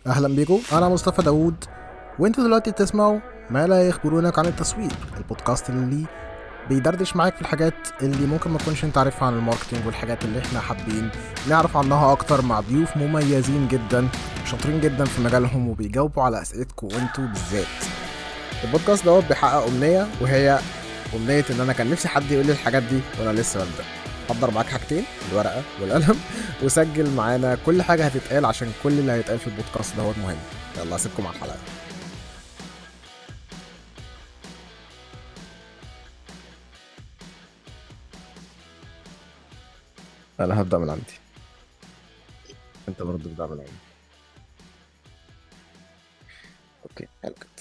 اهلا بيكم انا مصطفى داوود وانتوا دلوقتي بتسمعوا ما لا يخبرونك عن التسويق البودكاست اللي بيدردش معاك في الحاجات اللي ممكن ما تكونش انت عارفها عن الماركتينج والحاجات اللي احنا حابين نعرف عنها اكتر مع ضيوف مميزين جدا شاطرين جدا في مجالهم وبيجاوبوا على اسئلتكم وانتوا بالذات البودكاست دوت بيحقق امنيه وهي امنيه ان انا كان نفسي حد يقول لي الحاجات دي وانا لسه ببدا حضر معاك حاجتين الورقه والقلم وسجل معانا كل حاجه هتتقال عشان كل اللي هيتقال في البودكاست دوت مهم يلا اسيبكم على الحلقه انا هبدا من عندي انت برضه ابدا من عندي اوكي حلو كده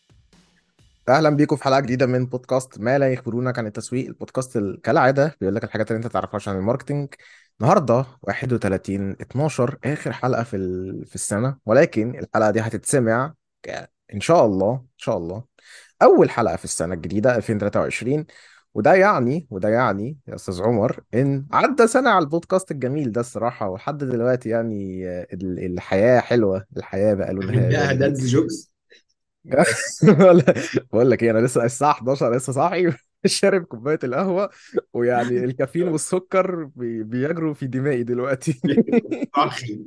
اهلا بيكم في حلقه جديده من بودكاست ما لا يخبرونك عن التسويق البودكاست ال- كالعاده بيقول لك الحاجات اللي انت تعرفهاش عن الماركتينج النهارده 31 12 اخر حلقه في ال... في السنه ولكن الحلقه دي هتتسمع ك- ان شاء الله ان شاء الله اول حلقه في السنه الجديده 2023 وده يعني وده يعني يا استاذ عمر ان عدى سنه على البودكاست الجميل ده الصراحه ولحد دلوقتي يعني آه، ال- الحياه حلوه الحياه بقى لونها ده ده جميل جوكس بقول بقول لك ايه انا لسه الساعه 11 لسه صاحي شارب كوبايه القهوه ويعني الكافيين والسكر بي- بيجروا في دمائي دلوقتي اخي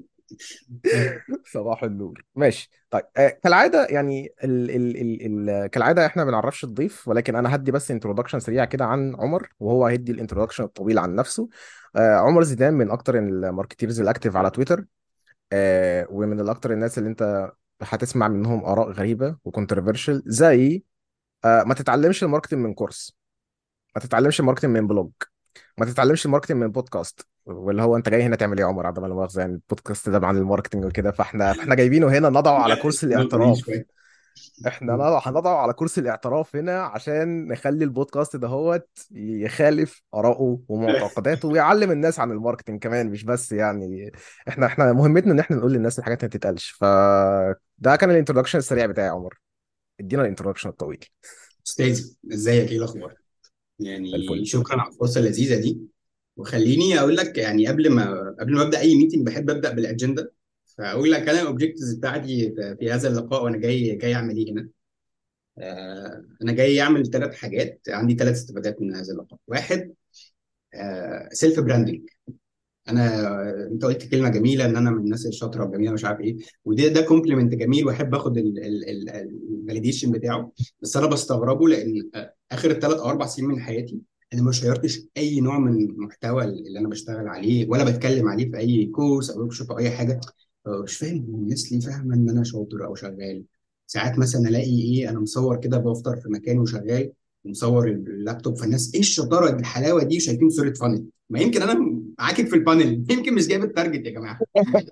صباح النور ماشي طيب آه كالعاده يعني ال ال ال ال كالعاده احنا ما بنعرفش الضيف ولكن انا هدي بس انترودكشن سريع كده عن عمر وهو هيدي الانترودكشن الطويل عن نفسه آه عمر زيدان من اكتر الماركتيرز الاكتف على تويتر آه ومن الاكتر الناس اللي انت هتسمع منهم اراء غريبه وكونتروفيرشل زي آه ما تتعلمش الماركتنج من كورس ما تتعلمش الماركتنج من بلوج ما تتعلمش الماركتنج من بودكاست واللي هو انت جاي هنا تعمل ايه يا عمر عدم لا مؤاخذه يعني البودكاست ده عن الماركتنج وكده فاحنا فاحنا جايبينه هنا نضعه على كرسي نقطة الاعتراف شوية احنا نضع هنضعه على كرسي الاعتراف هنا عشان نخلي البودكاست ده هو يخالف آراءه ومعتقداته ويعلم الناس عن الماركتنج كمان مش بس يعني احنا احنا مهمتنا ان احنا نقول للناس الحاجات اللي ما تتقالش فده كان الانترودكشن السريع بتاعي يا عمر ادينا الانترودكشن الطويل استاذي ازيك ايه الاخبار يعني الفل شكرا على الفرصه اللذيذه دي وخليني اقول لك يعني قبل ما قبل ما ابدا اي ميتنج بحب ابدا بالاجنده فاقول لك انا الاوبجكتيفز بتاعتي في في هذا اللقاء وانا جاي جاي اعمل ايه هنا آه انا جاي اعمل ثلاث حاجات عندي ثلاث استفادات من هذا اللقاء واحد آه سيلف براندنج انا انت قلت كلمه جميله ان انا من الناس الشاطره والجميله مش عارف ايه وده ده كومبلمنت جميل واحب اخد الفاليديشن بتاعه بس انا بستغربه لان اخر الثلاث او اربع سنين من حياتي انا ما شيرتش اي نوع من المحتوى اللي انا بشتغل عليه ولا بتكلم عليه في اي كورس او ورك شوب او اي حاجه مش فاهم هو الناس ليه فاهمه ان انا شاطر او شغال ساعات مثلا الاقي ايه انا مصور كده بفطر في مكان وشغال ومصور اللابتوب فالناس ايه الشطاره دي الحلاوه دي وشايفين صوره فانل ما يمكن انا عاكك في البانل يمكن مش جايب التارجت يا جماعه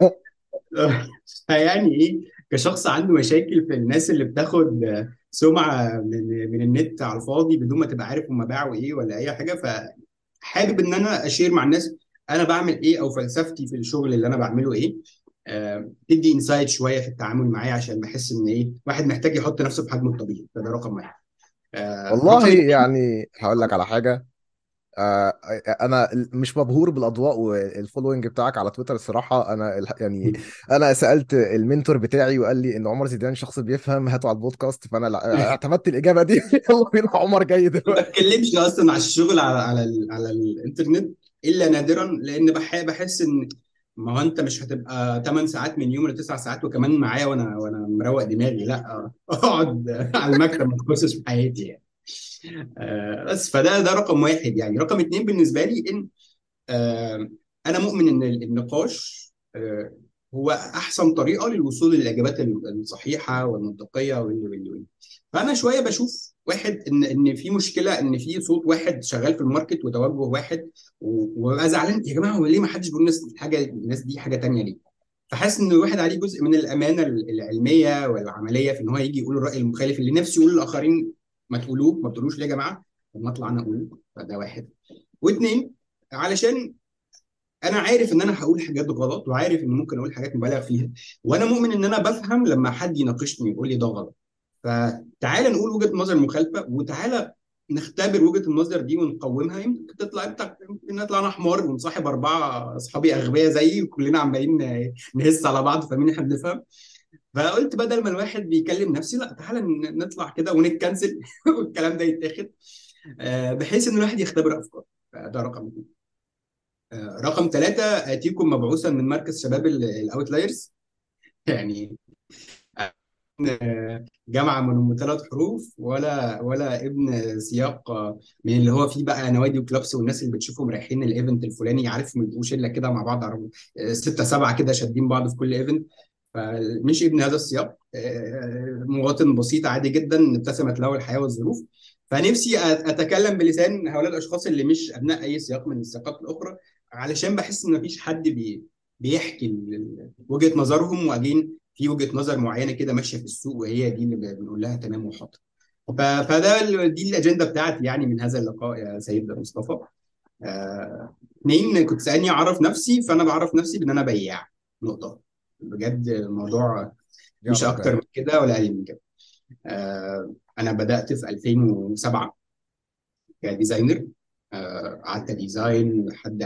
فيعني ايه كشخص عنده مشاكل في الناس اللي بتاخد سمعه من من النت على الفاضي بدون ما تبقى عارف هم باعوا ايه ولا اي حاجه فحابب ان انا اشير مع الناس انا بعمل ايه او فلسفتي في الشغل اللي انا بعمله ايه آه، تدي انسايت شويه في التعامل معايا عشان بحس ان ايه واحد محتاج يحط نفسه في حجمه الطبيعي فده رقم واحد آه، والله رقم اتنين يعني هقول لك على حاجه آه انا مش مبهور بالاضواء والفولوينج بتاعك على تويتر الصراحه انا ال- يعني انا سالت المنتور بتاعي وقال لي ان عمر زيدان شخص بيفهم هاته على البودكاست فانا لا- اعتمدت الاجابه دي يلا بينا عمر جاي ما دلوقتي بتكلمش اصلا على الشغل على على ال على الانترنت الا نادرا لان بح- بحس ان ما هو انت مش هتبقى 8 ساعات من يوم ل 9 ساعات وكمان معايا وانا وانا مروق دماغي لا اقعد على المكتب ما تخصش في حياتي يعني آه، بس فده ده رقم واحد يعني رقم اتنين بالنسبه لي ان آه، انا مؤمن ان النقاش آه، هو احسن طريقه للوصول للاجابات الصحيحه والمنطقيه واللي واللي واللي فانا شويه بشوف واحد ان ان في مشكله ان في صوت واحد شغال في الماركت وتوجه واحد و- وببقى زعلان يا جماعه هو ليه ما حدش بيقول الناس حاجه الناس دي حاجه تانيه ليه؟ فحاسس ان الواحد عليه جزء من الامانه العلميه والعمليه في ان هو يجي يقول الراي المخالف اللي نفسه يقول للاخرين ما تقولوه ما تقولوش ليه يا جماعه؟ طب ما اطلع انا اقوله فده واحد واثنين علشان انا عارف ان انا هقول حاجات غلط وعارف ان ممكن اقول حاجات مبالغ فيها وانا مؤمن ان انا بفهم لما حد يناقشني ويقول لي ده غلط فتعالى نقول وجهة نظر مخالفة وتعالى نختبر وجهة النظر دي ونقومها يمكن تطلع انت يمكن نطلع انا حمار ومصاحب اربعه اصحابي اغبياء زيي وكلنا عمالين نهس على بعض فاهمين احنا بنفهم فقلت بدل ما الواحد بيكلم نفسي لا تعالى ن- نطلع كده ونتكنسل والكلام ده يتاخد آه، بحيث ان الواحد يختبر افكار ده رقم اثنين آه، رقم ثلاثة آتيكم مبعوثا من مركز شباب الأوتلايرز يعني جامعة من ثلاث حروف ولا ولا ابن سياق من اللي هو فيه بقى نوادي وكلابس والناس اللي بتشوفهم رايحين الايفنت الفلاني عارف ما بيبقوش الا كده مع بعض عربي ستة سبعة كده شادين بعض في كل ايفنت فمش ابن هذا السياق آه، مواطن بسيط عادي جدا ابتسمت له الحياة والظروف فنفسي أ- اتكلم بلسان هؤلاء الاشخاص اللي مش ابناء اي سياق من السياقات الاخرى علشان بحس ان مفيش حد بي بيحكي ال- وجهة نظرهم واجين في وجهة نظر معينة كده ماشية في السوق وهي دي اللي بنقول لها تمام وحاضر ف- فده ال- دي الاجنده بتاعتي يعني من هذا اللقاء يا سيد مصطفى آه، اتنين كنت سألني اعرف نفسي فانا بعرف نفسي بان انا بياع نقطة بجد الموضوع يا مش اكتر راجل من كده ولا اقل من كده آه، انا بدأت في 2007 كديزاينر آه، قعدت ديزاين لحد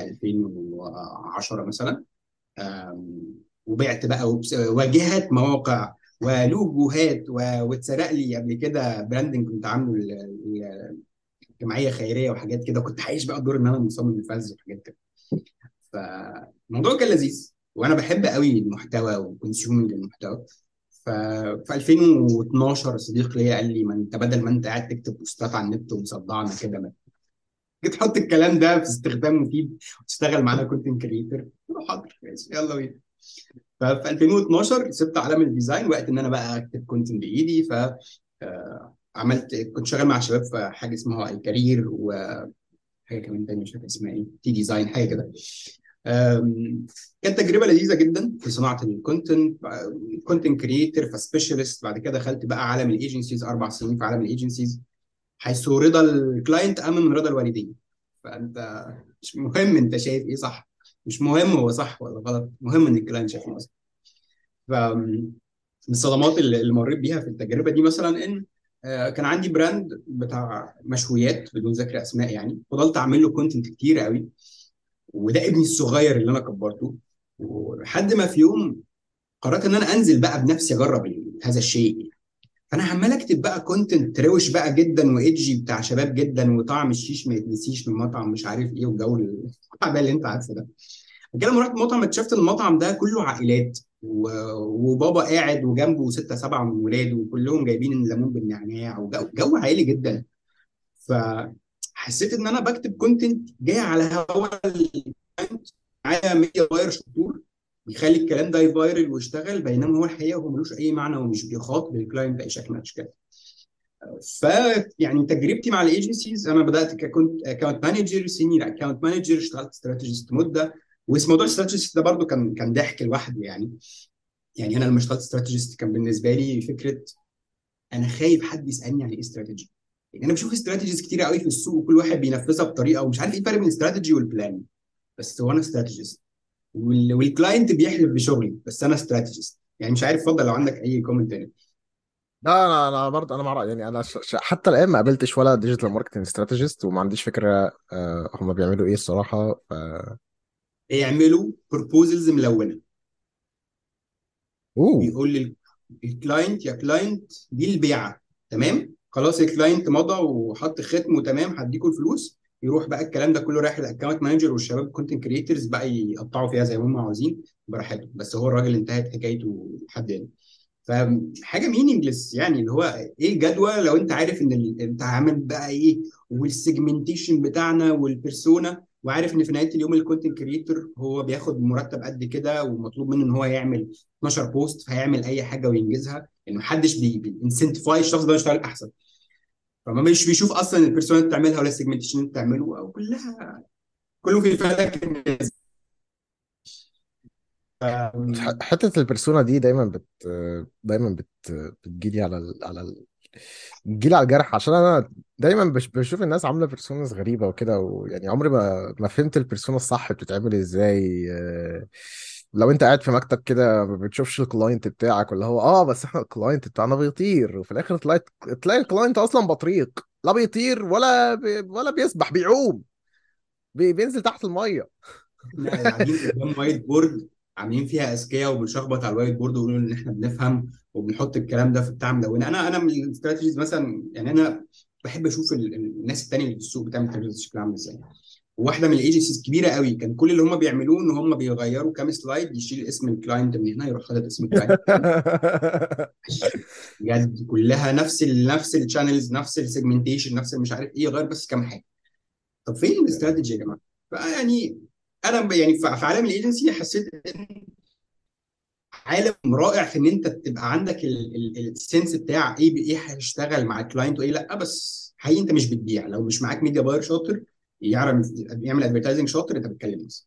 2010 مثلا آم، وبعت بقى وبس- واجهة مواقع ولوجوهات و- واتسرق لي قبل كده براندنج كنت عامله ل- ل- لجمعيه خيريه وحاجات كده كنت عايش بقى دور ان انا مصمم الفاز وحاجات كده فالموضوع كان لذيذ وانا بحب قوي المحتوى وكونسيومنج المحتوى ففي 2012 صديق ليا قال لي ما انت بدل ما انت قاعد تكتب بوستات على النت ومصدعنا كده ما جيت تحط الكلام ده في استخدام مفيد وتشتغل معانا كونتنت كريتور حاضر ماشي يلا بينا ففي 2012 سبت عالم الديزاين وقت ان انا بقى اكتب كونتنت بايدي ف آه، عملت كنت شغال مع شباب في حاجه اسمها الكارير وحاجه كمان تاني مش فاكر اسمها ايه تي ديزاين حاجه كده آم، كانت تجربه لذيذه جدا في صناعه الكونتنت كونتنت كريتور فسبيشالست بعد كده دخلت بقى عالم الايجنسيز اربع سنين في عالم الايجنسيز حيث رضا الكلاينت اهم من رضا الوالدين فانت مش مهم انت شايف ايه صح مش مهم هو صح ولا غلط مهم ان الكلاينت شايف ايه صح فمن الصدمات اللي اللي مريت بيها في التجربه دي مثلا ان آه، كان عندي براند بتاع مشويات بدون ذكر اسماء يعني فضلت اعمل له كونتنت كتير قوي وده ابني الصغير اللي انا كبرته ولحد ما في يوم قررت ان انا انزل بقى بنفسي اجرب ال- هذا الشيء فانا عمال اكتب بقى كونتنت روش بقى جدا وايدجي بتاع شباب جدا وطعم الشيش ما يتنسيش من مطعم مش عارف ايه والجو التعبان اللي انت عارفه ده كده لما رحت مطعم اكتشفت ان المطعم ده كله عائلات و... وبابا قاعد وجنبه ستة سبعة من ولاده وكلهم جايبين الليمون بالنعناع وجو جو عائلي جدا فحسيت ان انا بكتب كونتنت جاي على هوا الكلاينت معايا ميديا باير شطور يخلي الكلام ده يفايرل ويشتغل بينما هو الحقيقه هو ملوش اي معنى ومش بيخاطب الكلاينت باي شكل من الاشكال ف يعني تجربتي مع الايجنسيز انا بدات ككنت اكونت مانجر سينيور اكونت مانجر اشتغلت استراتيجيست مده وموضوع الاستراتيجيست ده برضو كان كان ضحك لوحده يعني يعني انا لما اشتغلت استراتيجيست كان بالنسبه لي فكره انا خايف حد يسالني يعني ايه استراتيجي يعني انا بشوف استراتيجيز كتير قوي في السوق وكل واحد بينفذها بطريقه ومش عارف ايه الفرق بين الاستراتيجي والبلان بس هو انا استراتيجيست وال... والكلاينت بيحلف بشغلي بس انا استراتيجيست يعني مش عارف اتفضل لو عندك اي كومنت تاني لا انا انا برضه انا مع يعني انا ش... ش... حتى الان ما قابلتش ولا ديجيتال ماركتنج استراتيجيست وما عنديش فكره آه هم بيعملوا ايه الصراحه ف... يعملوا بروبوزلز ملونه اوه بيقول للكلاينت يا كلاينت دي البيعه تمام خلاص الكلاينت مضى وحط ختمه تمام هديكوا الفلوس يروح بقى الكلام ده كله رايح للاكونت مانجر والشباب الكونتنت كريترز بقى يقطعوا فيها زي ما هم عاوزين براحتهم بس هو الراجل انتهت حكايته لحد هنا فحاجه مينينجلس يعني اللي هو ايه الجدوى لو انت عارف ان ال... انت عامل بقى ايه والسيجمنتيشن بتاعنا والبيرسونا وعارف ان في نهايه اليوم الكونتنت كريتور هو بياخد مرتب قد كده ومطلوب منه ان هو يعمل 12 بوست فهيعمل اي حاجه وينجزها يعني محدش بينسنتفاي الشخص ده يشتغل احسن فما مش بيشوف اصلا البيرسونا اللي بتعملها ولا السيجمنتيشن اللي بتعمله او كلها كله في فلك الناس ح- حته البرسونا دي دايما بت دايما بت بتجيلي على ال... على ال... بتجيلي على الجرح عشان انا دايما بش... بشوف الناس عامله بيرسوناز غريبه وكده ويعني عمري ما ما فهمت البيرسونا الصح بتتعمل ازاي آه، لو انت قاعد في مكتب كده ما بتشوفش الكلاينت بتاعك ولا هو اه بس احنا الكلاينت بتاعنا بيطير وفي الاخر تلاقي تلاقي الكلاينت اصلا بطريق لا بيطير ولا بي... ولا بيسبح بيعوم بي... بينزل تحت الميه احنا قاعدين قدام وايت بورد عاملين فيها اذكياء وبنشخبط على الوايت بورد ونقول ان احنا بنفهم وبنحط الكلام ده في بتاع مدونه انا انا من الاستراتيجيز مثلا يعني انا بحب اشوف ال- ال- الناس التانيه اللي في السوق بتعمل استراتيجيز شكلها عامل ازاي واحده من الايجنسيز الكبيره قوي كان كل اللي هم بيعملوه ان هم بيغيروا كام سلايد يشيل اسم الكلاينت من هنا يروح حاطط اسم الكلاينت بجد كلها نفس ال نفس الشانلز نفس السيجمنتيشن نفس مش عارف ايه غير بس كام حاجه طب فين الاستراتيجي يا جماعه؟ فيعني انا ب- يعني في في عالم الايجنسي حسيت ان عالم رائع في ان انت تبقى عندك السنس بتاع ايه ايه هيشتغل مع الكلاينت وايه لا بس حقيقي انت مش بتبيع لو مش معاك ميديا باير شاطر يعرف يعمل ادفرتايزنج شاطر انت بتكلم ناس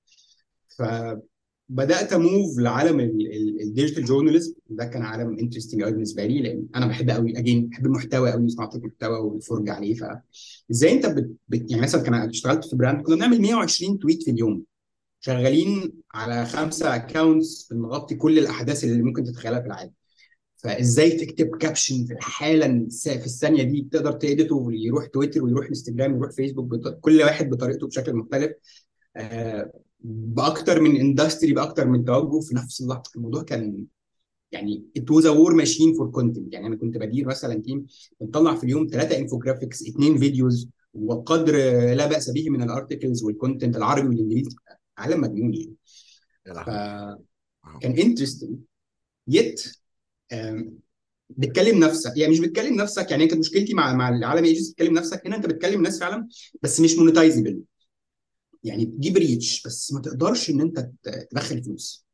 فبدات اموف لعالم الديجيتال جورناليزم ده كان عالم انترستنج قوي بالنسبه لي لان انا بحب قوي اجين بحب المحتوى قوي صناعه المحتوى والفرجه عليه فازاي انت بت... بت... يعني مثلا كان اشتغلت في براند كنا بنعمل 120 تويت في اليوم شغالين على خمسه اكونتس بنغطي كل الاحداث اللي ممكن تتخيلها في العالم فازاي تكتب كابشن في الحاله الس- في الثانيه دي تقدر تيديته يروح تويتر ويروح انستجرام ويروح فيسبوك بط... كل واحد بطريقته بشكل مختلف آه، باكتر من اندستري باكتر من توجه في نفس اللحظه الموضوع كان يعني ات واز ا وور ماشين فور كونتنت يعني انا كنت بدير مثلا تيم بنطلع في اليوم ثلاثه انفوجرافيكس اثنين فيديوز وقدر لا باس به من الارتكلز والكونتنت العربي والانجليزي عالم مجنون يعني يا لهوي فكان انترستنج يت بتكلم نفسك يعني مش بتكلم نفسك يعني انت مشكلتي مع مع العالم ايجنسي بتكلم نفسك هنا انت بتكلم ناس فعلا بس مش مونتايزبل يعني بتجيب ريتش بس ما تقدرش ان انت ت- تدخل فلوس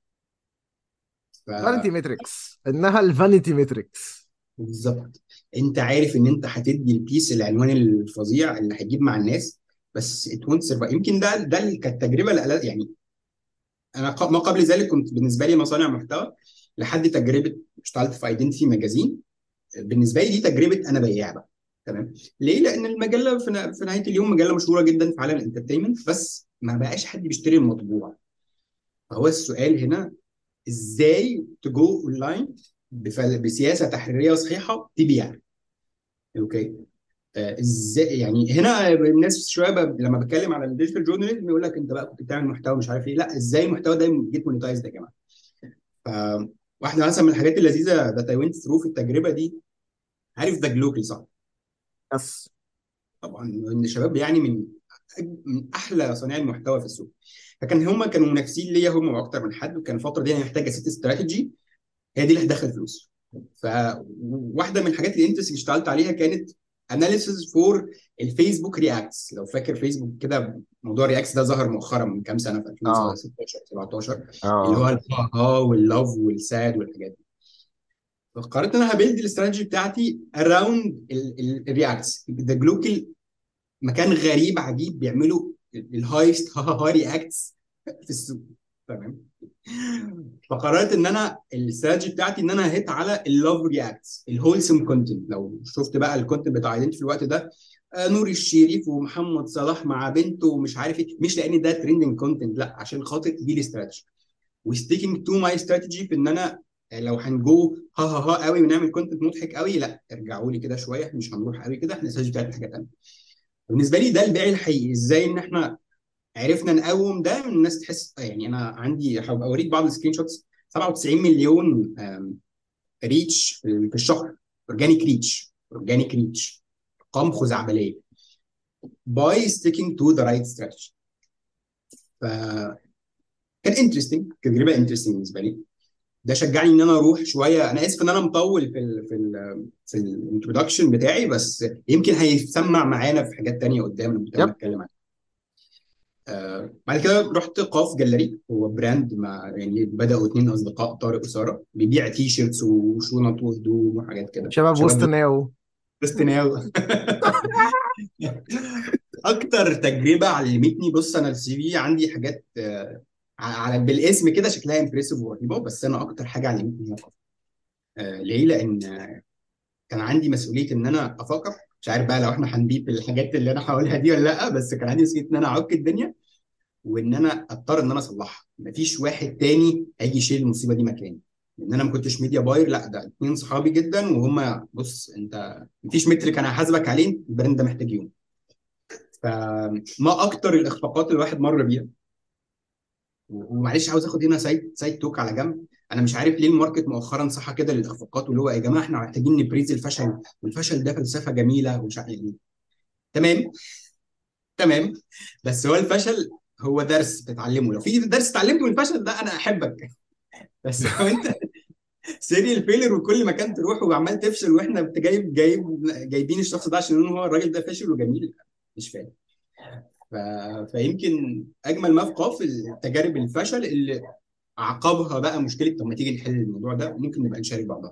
ف فانيتي ماتريكس انها الفانيتي ماتريكس بالظبط انت عارف ان انت هتدي البيس العنوان الفظيع اللي هيجيب مع الناس بس ات وونت سرفايف يمكن ده ده اللي كانت تجربه الألا- يعني انا ق- ما قبل ذلك كنت بالنسبه لي مصانع محتوى لحد تجربه اشتغلت في ايدنتي ماجازين بالنسبه لي دي تجربه انا بياع بقى تمام ليه؟ لان المجله في نا- في نهايه اليوم مجله مشهوره جدا في عالم الانترتينمنت بس ما بقاش حد بيشتري المطبوع فهو السؤال هنا ازاي تجو اونلاين بفل- بسياسه تحريريه صحيحه تبيع اوكي آه، ازاي يعني هنا الناس شويه ب- لما بتكلم على الديجيتال جورناليزم يقول لك انت بقى كنت بتعمل محتوى مش عارف ايه لا ازاي المحتوى ده جيت مونيتايزد يا جماعه ف واحده مثلا من الحاجات اللذيذه ذات اي ونت ثرو في التجربه دي عارف ذا جلوكي صح؟ بس طبعا ان الشباب يعني من من احلى صانعي المحتوى في السوق فكان هم كانوا منافسين ليا هم واكتر من حد وكان الفتره دي انا محتاجه ست استراتيجي هي دي اللي هتدخل فلوس فواحده من الحاجات اللي انت اشتغلت عليها كانت اناليسز فور الفيسبوك رياكتس لو فاكر فيسبوك كده موضوع رياكتس ده ظهر مؤخرا من كام سنه في اه 2016 17 اللي اه هو الها واللاف والساد والحاجات دي فقررت ان انا هبيلد الاستراتيجي بتاعتي اراوند الرياكتس ذا جلوكال مكان غريب عجيب بيعملوا الهايست ها ها رياكتس في السوق تمام فقررت ان انا الاستراتيجي بتاعتي ان انا هيت على اللوف رياكتس الهولسم كونتنت لو شفت بقى الكونتنت بتاع ايدنتي في الوقت ده آه، نور الشريف ومحمد صلاح مع بنته ومش عارف ايه مش لان ده ترندنج كونتنت لا عشان خاطر دي الاستراتيجي وستيكينج تو ماي استراتيجي في ان انا لو هنجو ها ها ها قوي ونعمل كونتنت مضحك قوي لا ارجعوا لي كده شويه احنا مش هنروح قوي كده احنا الاستراتيجي بتاعتنا حاجه ثانيه بالنسبه لي ده البيع الحقيقي ازاي ان احنا عرفنا نقوم ده من الناس تحس يعني انا عندي هبقى اوريك بعض السكرين شوتس 97 مليون ريتش في الشهر اورجانيك ريتش اورجانيك ريتش ارقام خزعبليه باي ستيكينج تو ذا رايت استراتيجي ف كان انترستنج تجربه انترستنج بالنسبه لي ده شجعني ان انا اروح شويه انا اسف ان انا مطول في ال في ال في الانترودكشن بتاعي بس يمكن هيسمع معانا في حاجات تانية قدام لما يب نتكلم عنها آه بعد كده رحت قاف جاليري هو براند مع يعني بدأوا اتنين اصدقاء طارق وساره بيبيع تي شيرتس وشنط وهدوم وحاجات كده شباب وسط شباب ناو بستناو اكتر تجربه علمتني بص انا السي في عندي حاجات آه، على بالاسم كده شكلها امبرسيف ورهيبه بس انا اكتر حاجه علمتني هي قاف آه، ليه؟ لان آه، كان عندي مسؤوليه ان انا افكر مش عارف بقى لو احنا هنبيب الحاجات اللي انا هقولها دي ولا لا بس كان عندي مسؤوليه ان انا اعك الدنيا وان انا اضطر ان انا اصلحها مفيش واحد تاني هيجي يشيل المصيبه دي مكاني لان انا ما كنتش ميديا باير لا ده اتنين صحابي جدا وهم بص انت مفيش مترك انا هحاسبك عليه البراند ده محتاج يوم فما اكتر الاخفاقات اللي الواحد مر بيها ومعلش عاوز اخد هنا سايد سايد توك على جنب انا مش عارف ليه الماركت مؤخرا صحى كده للاخفاقات واللي هو يا جماعه احنا محتاجين نبريز الفشل والفشل ده فلسفه جميله ومش عارف ايه تمام تمام بس هو الفشل هو درس بتتعلمه لو في درس اتعلمته من الفشل ده انا احبك بس لو انت سيريال فيلر وكل مكان تروح وعمال تفشل واحنا جايب جايب جايبين الشخص ده عشان هو الراجل ده فاشل وجميل مش فاهم ف... فيمكن اجمل ما في قاف التجارب الفشل اللي عقبها بقى مشكله طب ما تيجي نحل الموضوع ده ممكن نبقى نشارك بعضها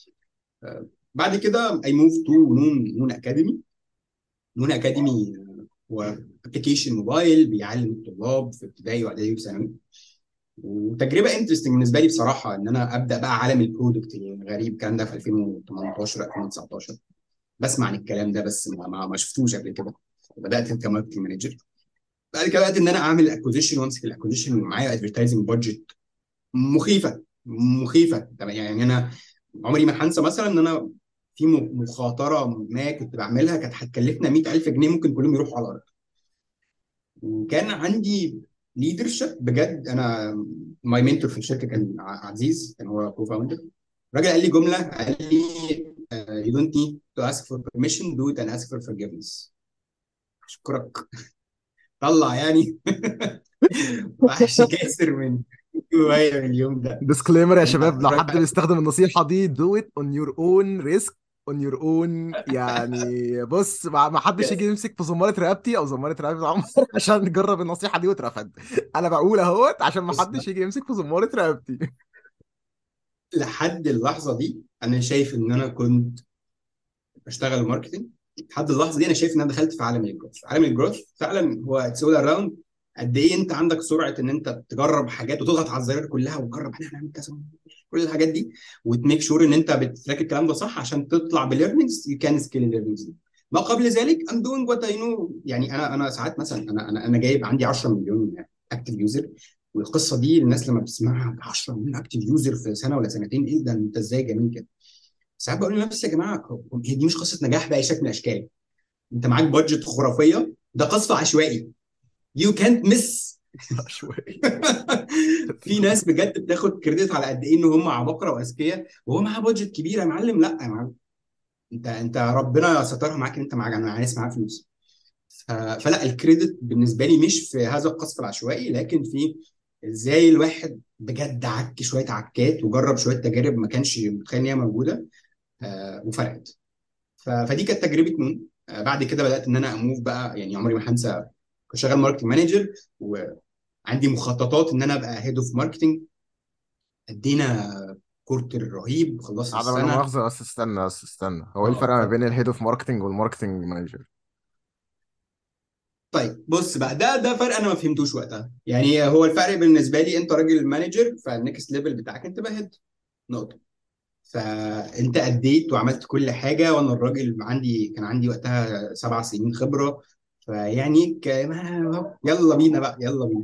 بعد كده اي موف تو نون نون اكاديمي نون اكاديمي هو ابلكيشن موبايل بيعلم الطلاب في ابتدائي واعدادي وثانوي وتجربه انترستنج بالنسبه لي بصراحه ان انا ابدا بقى عالم البرودكت الغريب الكلام ده في 2018 2019 بسمع عن الكلام ده بس ما, ما شفتوش قبل كده بدات كماركتنج مانجر بعد كده بدات ان انا اعمل اكوزيشن وامسك الاكوزيشن معايا ادفرتايزنج بادجت مخيفه مخيفه يعني انا عمري ما هنسى مثلا ان انا في مخاطره ما كنت بعملها كانت هتكلفنا 100000 جنيه ممكن كلهم يروحوا على الارض وكان عندي ليدرشيب بجد انا ماي منتور في الشركه كان عزيز كان هو كو فاوندر الراجل قال لي جمله قال لي you don't need to ask for permission do it and ask for forgiveness اشكرك طلع يعني وحش كاسر من جوايا من اليوم ده ديسكليمر يا شباب لو حد بيستخدم النصيحه دي دو ات اون يور اون ريسك اون يور اون يعني بص ما حدش يجي يمسك في زماره رقبتي او زماره رقبه عمر عشان نجرب النصيحه دي واترفد انا بقول اهوت عشان ما حدش يجي يمسك في زماره رقبتي لحد اللحظه دي انا شايف ان انا كنت بشتغل ماركتنج لحد اللحظه دي انا شايف ان انا دخلت في عالم الجروث عالم الجروث فعلا هو اتس اول اراوند قد ايه انت عندك سرعه ان انت تجرب حاجات وتضغط على الزرار كلها وتجرب احنا هنعمل كذا كل الحاجات دي وتميك شور ان انت بتراك الكلام ده صح عشان تطلع بليرنينجز يو كان سكيل الليرنينجز دي ما قبل ذلك ام دوينج وات اي نو يعني انا انا ساعات مثلا انا انا انا جايب عندي 10 مليون اكتف يوزر والقصه دي الناس لما بتسمعها 10 مليون اكتف يوزر في سنه ولا سنتين ايه ده انت ازاي جميل كده ساعات بقول لنفسي يا جماعه هي دي مش قصه نجاح باي شكل من الاشكال انت معاك بادجت خرافيه ده قصف عشوائي يو كانت مس عشوائي في ناس بجد بتاخد كريدت على قد ايه ان هم عباقره واذكياء وهو معاه بادجت كبيره يا معلم لا يا معلم انت انت ربنا سترها معاك ان انت معاك ناس معاه فلوس فلا الكريدت بالنسبه لي مش في هذا القصف العشوائي لكن في ازاي الواحد بجد عك شويه عكات وجرب شويه تجارب ما كانش متخيل ان هي موجوده آه وفرقت فدي كانت تجربه نون آه بعد كده بدات ان انا اموف بقى يعني عمري ما هنسى كنت شغال ماركتنج مانجر وعندي مخططات ان انا ابقى هيد اوف ماركتنج ادينا كورتر رهيب خلصت على السنه مؤاخذة بس استنى بس استنى هو ايه الفرق ما بين الهيد اوف ماركتنج والماركتنج مانجر؟ طيب بص بقى ده ده فرق انا ما فهمتوش وقتها يعني هو الفرق بالنسبه لي انت راجل مانجر فالنكست ليفل بتاعك انت بقى هيد نقطه فانت اديت وعملت كل حاجه وانا الراجل عندي كان عندي وقتها سبع سنين خبره فيعني يلا بينا بقى يلا بينا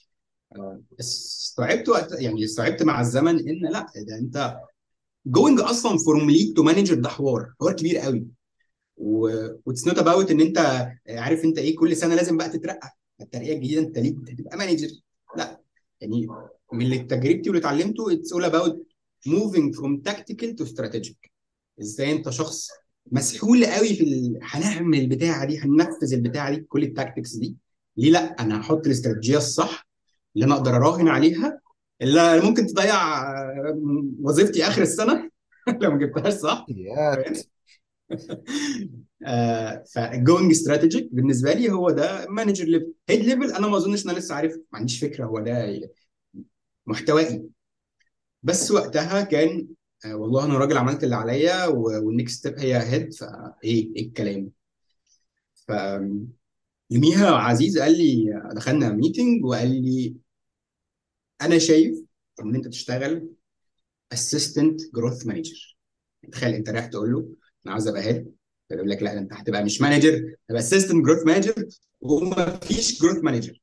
استوعبت وقت يعني استوعبت مع الزمن ان لا ده انت جوينج اصلا فروم ليد تو مانجر ده حوار حوار كبير قوي واتس نوت اباوت ان انت عارف انت ايه كل سنه لازم بقى تترقى الترقيه الجديده انت ليه تبقى مانجر لا يعني من اللي تجربتي واللي اتعلمته اتس اول اباوت موفينج فروم تاكتيكال تو استراتيجيك ازاي انت شخص مسحول قوي في ال... هنعمل البتاعه دي هننفذ البتاعه دي كل التاكتكس دي ليه لا انا هحط الاستراتيجيه الصح اللي انا اقدر اراهن عليها اللي ممكن تضيع وظيفتي اخر السنه لو ما جبتهاش صح فالجوينج استراتيجيك بالنسبه لي هو ده مانجر ليفل هيد ليفل انا ما اظنش ان انا لسه عارف ما عنديش فكره هو ده محتوائي بس وقتها كان آه والله انا راجل عملت اللي عليا والنكست ستيب هي هيد فايه ايه الكلام ف يوميها عزيز قال لي دخلنا ميتنج وقال لي انا شايف ان انت تشتغل اسيستنت جروث مانجر تخيل انت رايح تقول له انا عاوز ابقى هيد فيقول لك لا انت هتبقى مش مانجر تبقى اسيستنت جروث مانجر وما فيش جروث مانجر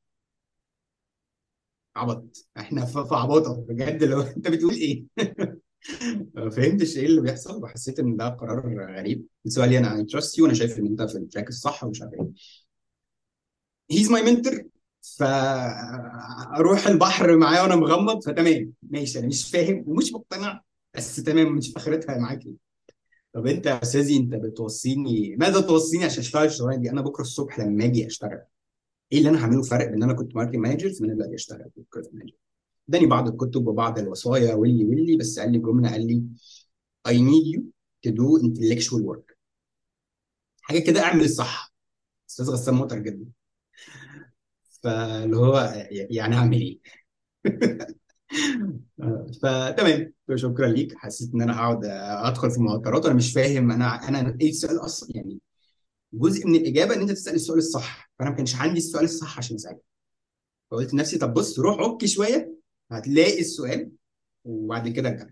عبط احنا في عباطه بجد لو انت بتقول ايه ما فهمتش ايه اللي بيحصل وحسيت ان ده قرار غريب بالنسبه لي انا اي تراست يو وانا شايف ان انت في التراك الصح ومش عارف ايه هيز ماي منتور فاروح البحر معايا وانا مغمض فتمام ماشي انا مش فاهم ومش مقتنع بس تمام مش اخرتها معاك إيه. طب انت يا استاذي انت بتوصيني ماذا توصيني عشان اشتغل الشغلانه دي انا بكره الصبح لما اجي اشتغل ايه اللي انا هعمله فرق بين انا كنت ماركتنج مانجر في ان انا دلوقتي اشتغل كونتنت مانجر اداني بعض الكتب وبعض الوصايا واللي واللي بس قال لي جمله قال لي I need you to do intellectual work حاجه كده اعمل الصح استاذ غسان مطر جدا فاللي هو يعني اعمل ايه فتمام شكرا ليك حسيت ان انا هقعد ادخل في معطرات انا مش فاهم انا انا ايه السؤال اصلا يعني جزء من الاجابه ان انت تسال السؤال الصح فانا ما كانش عندي السؤال الصح عشان اسالك فقلت لنفسي طب بص روح عك شويه هتلاقي السؤال وبعد كده ارجع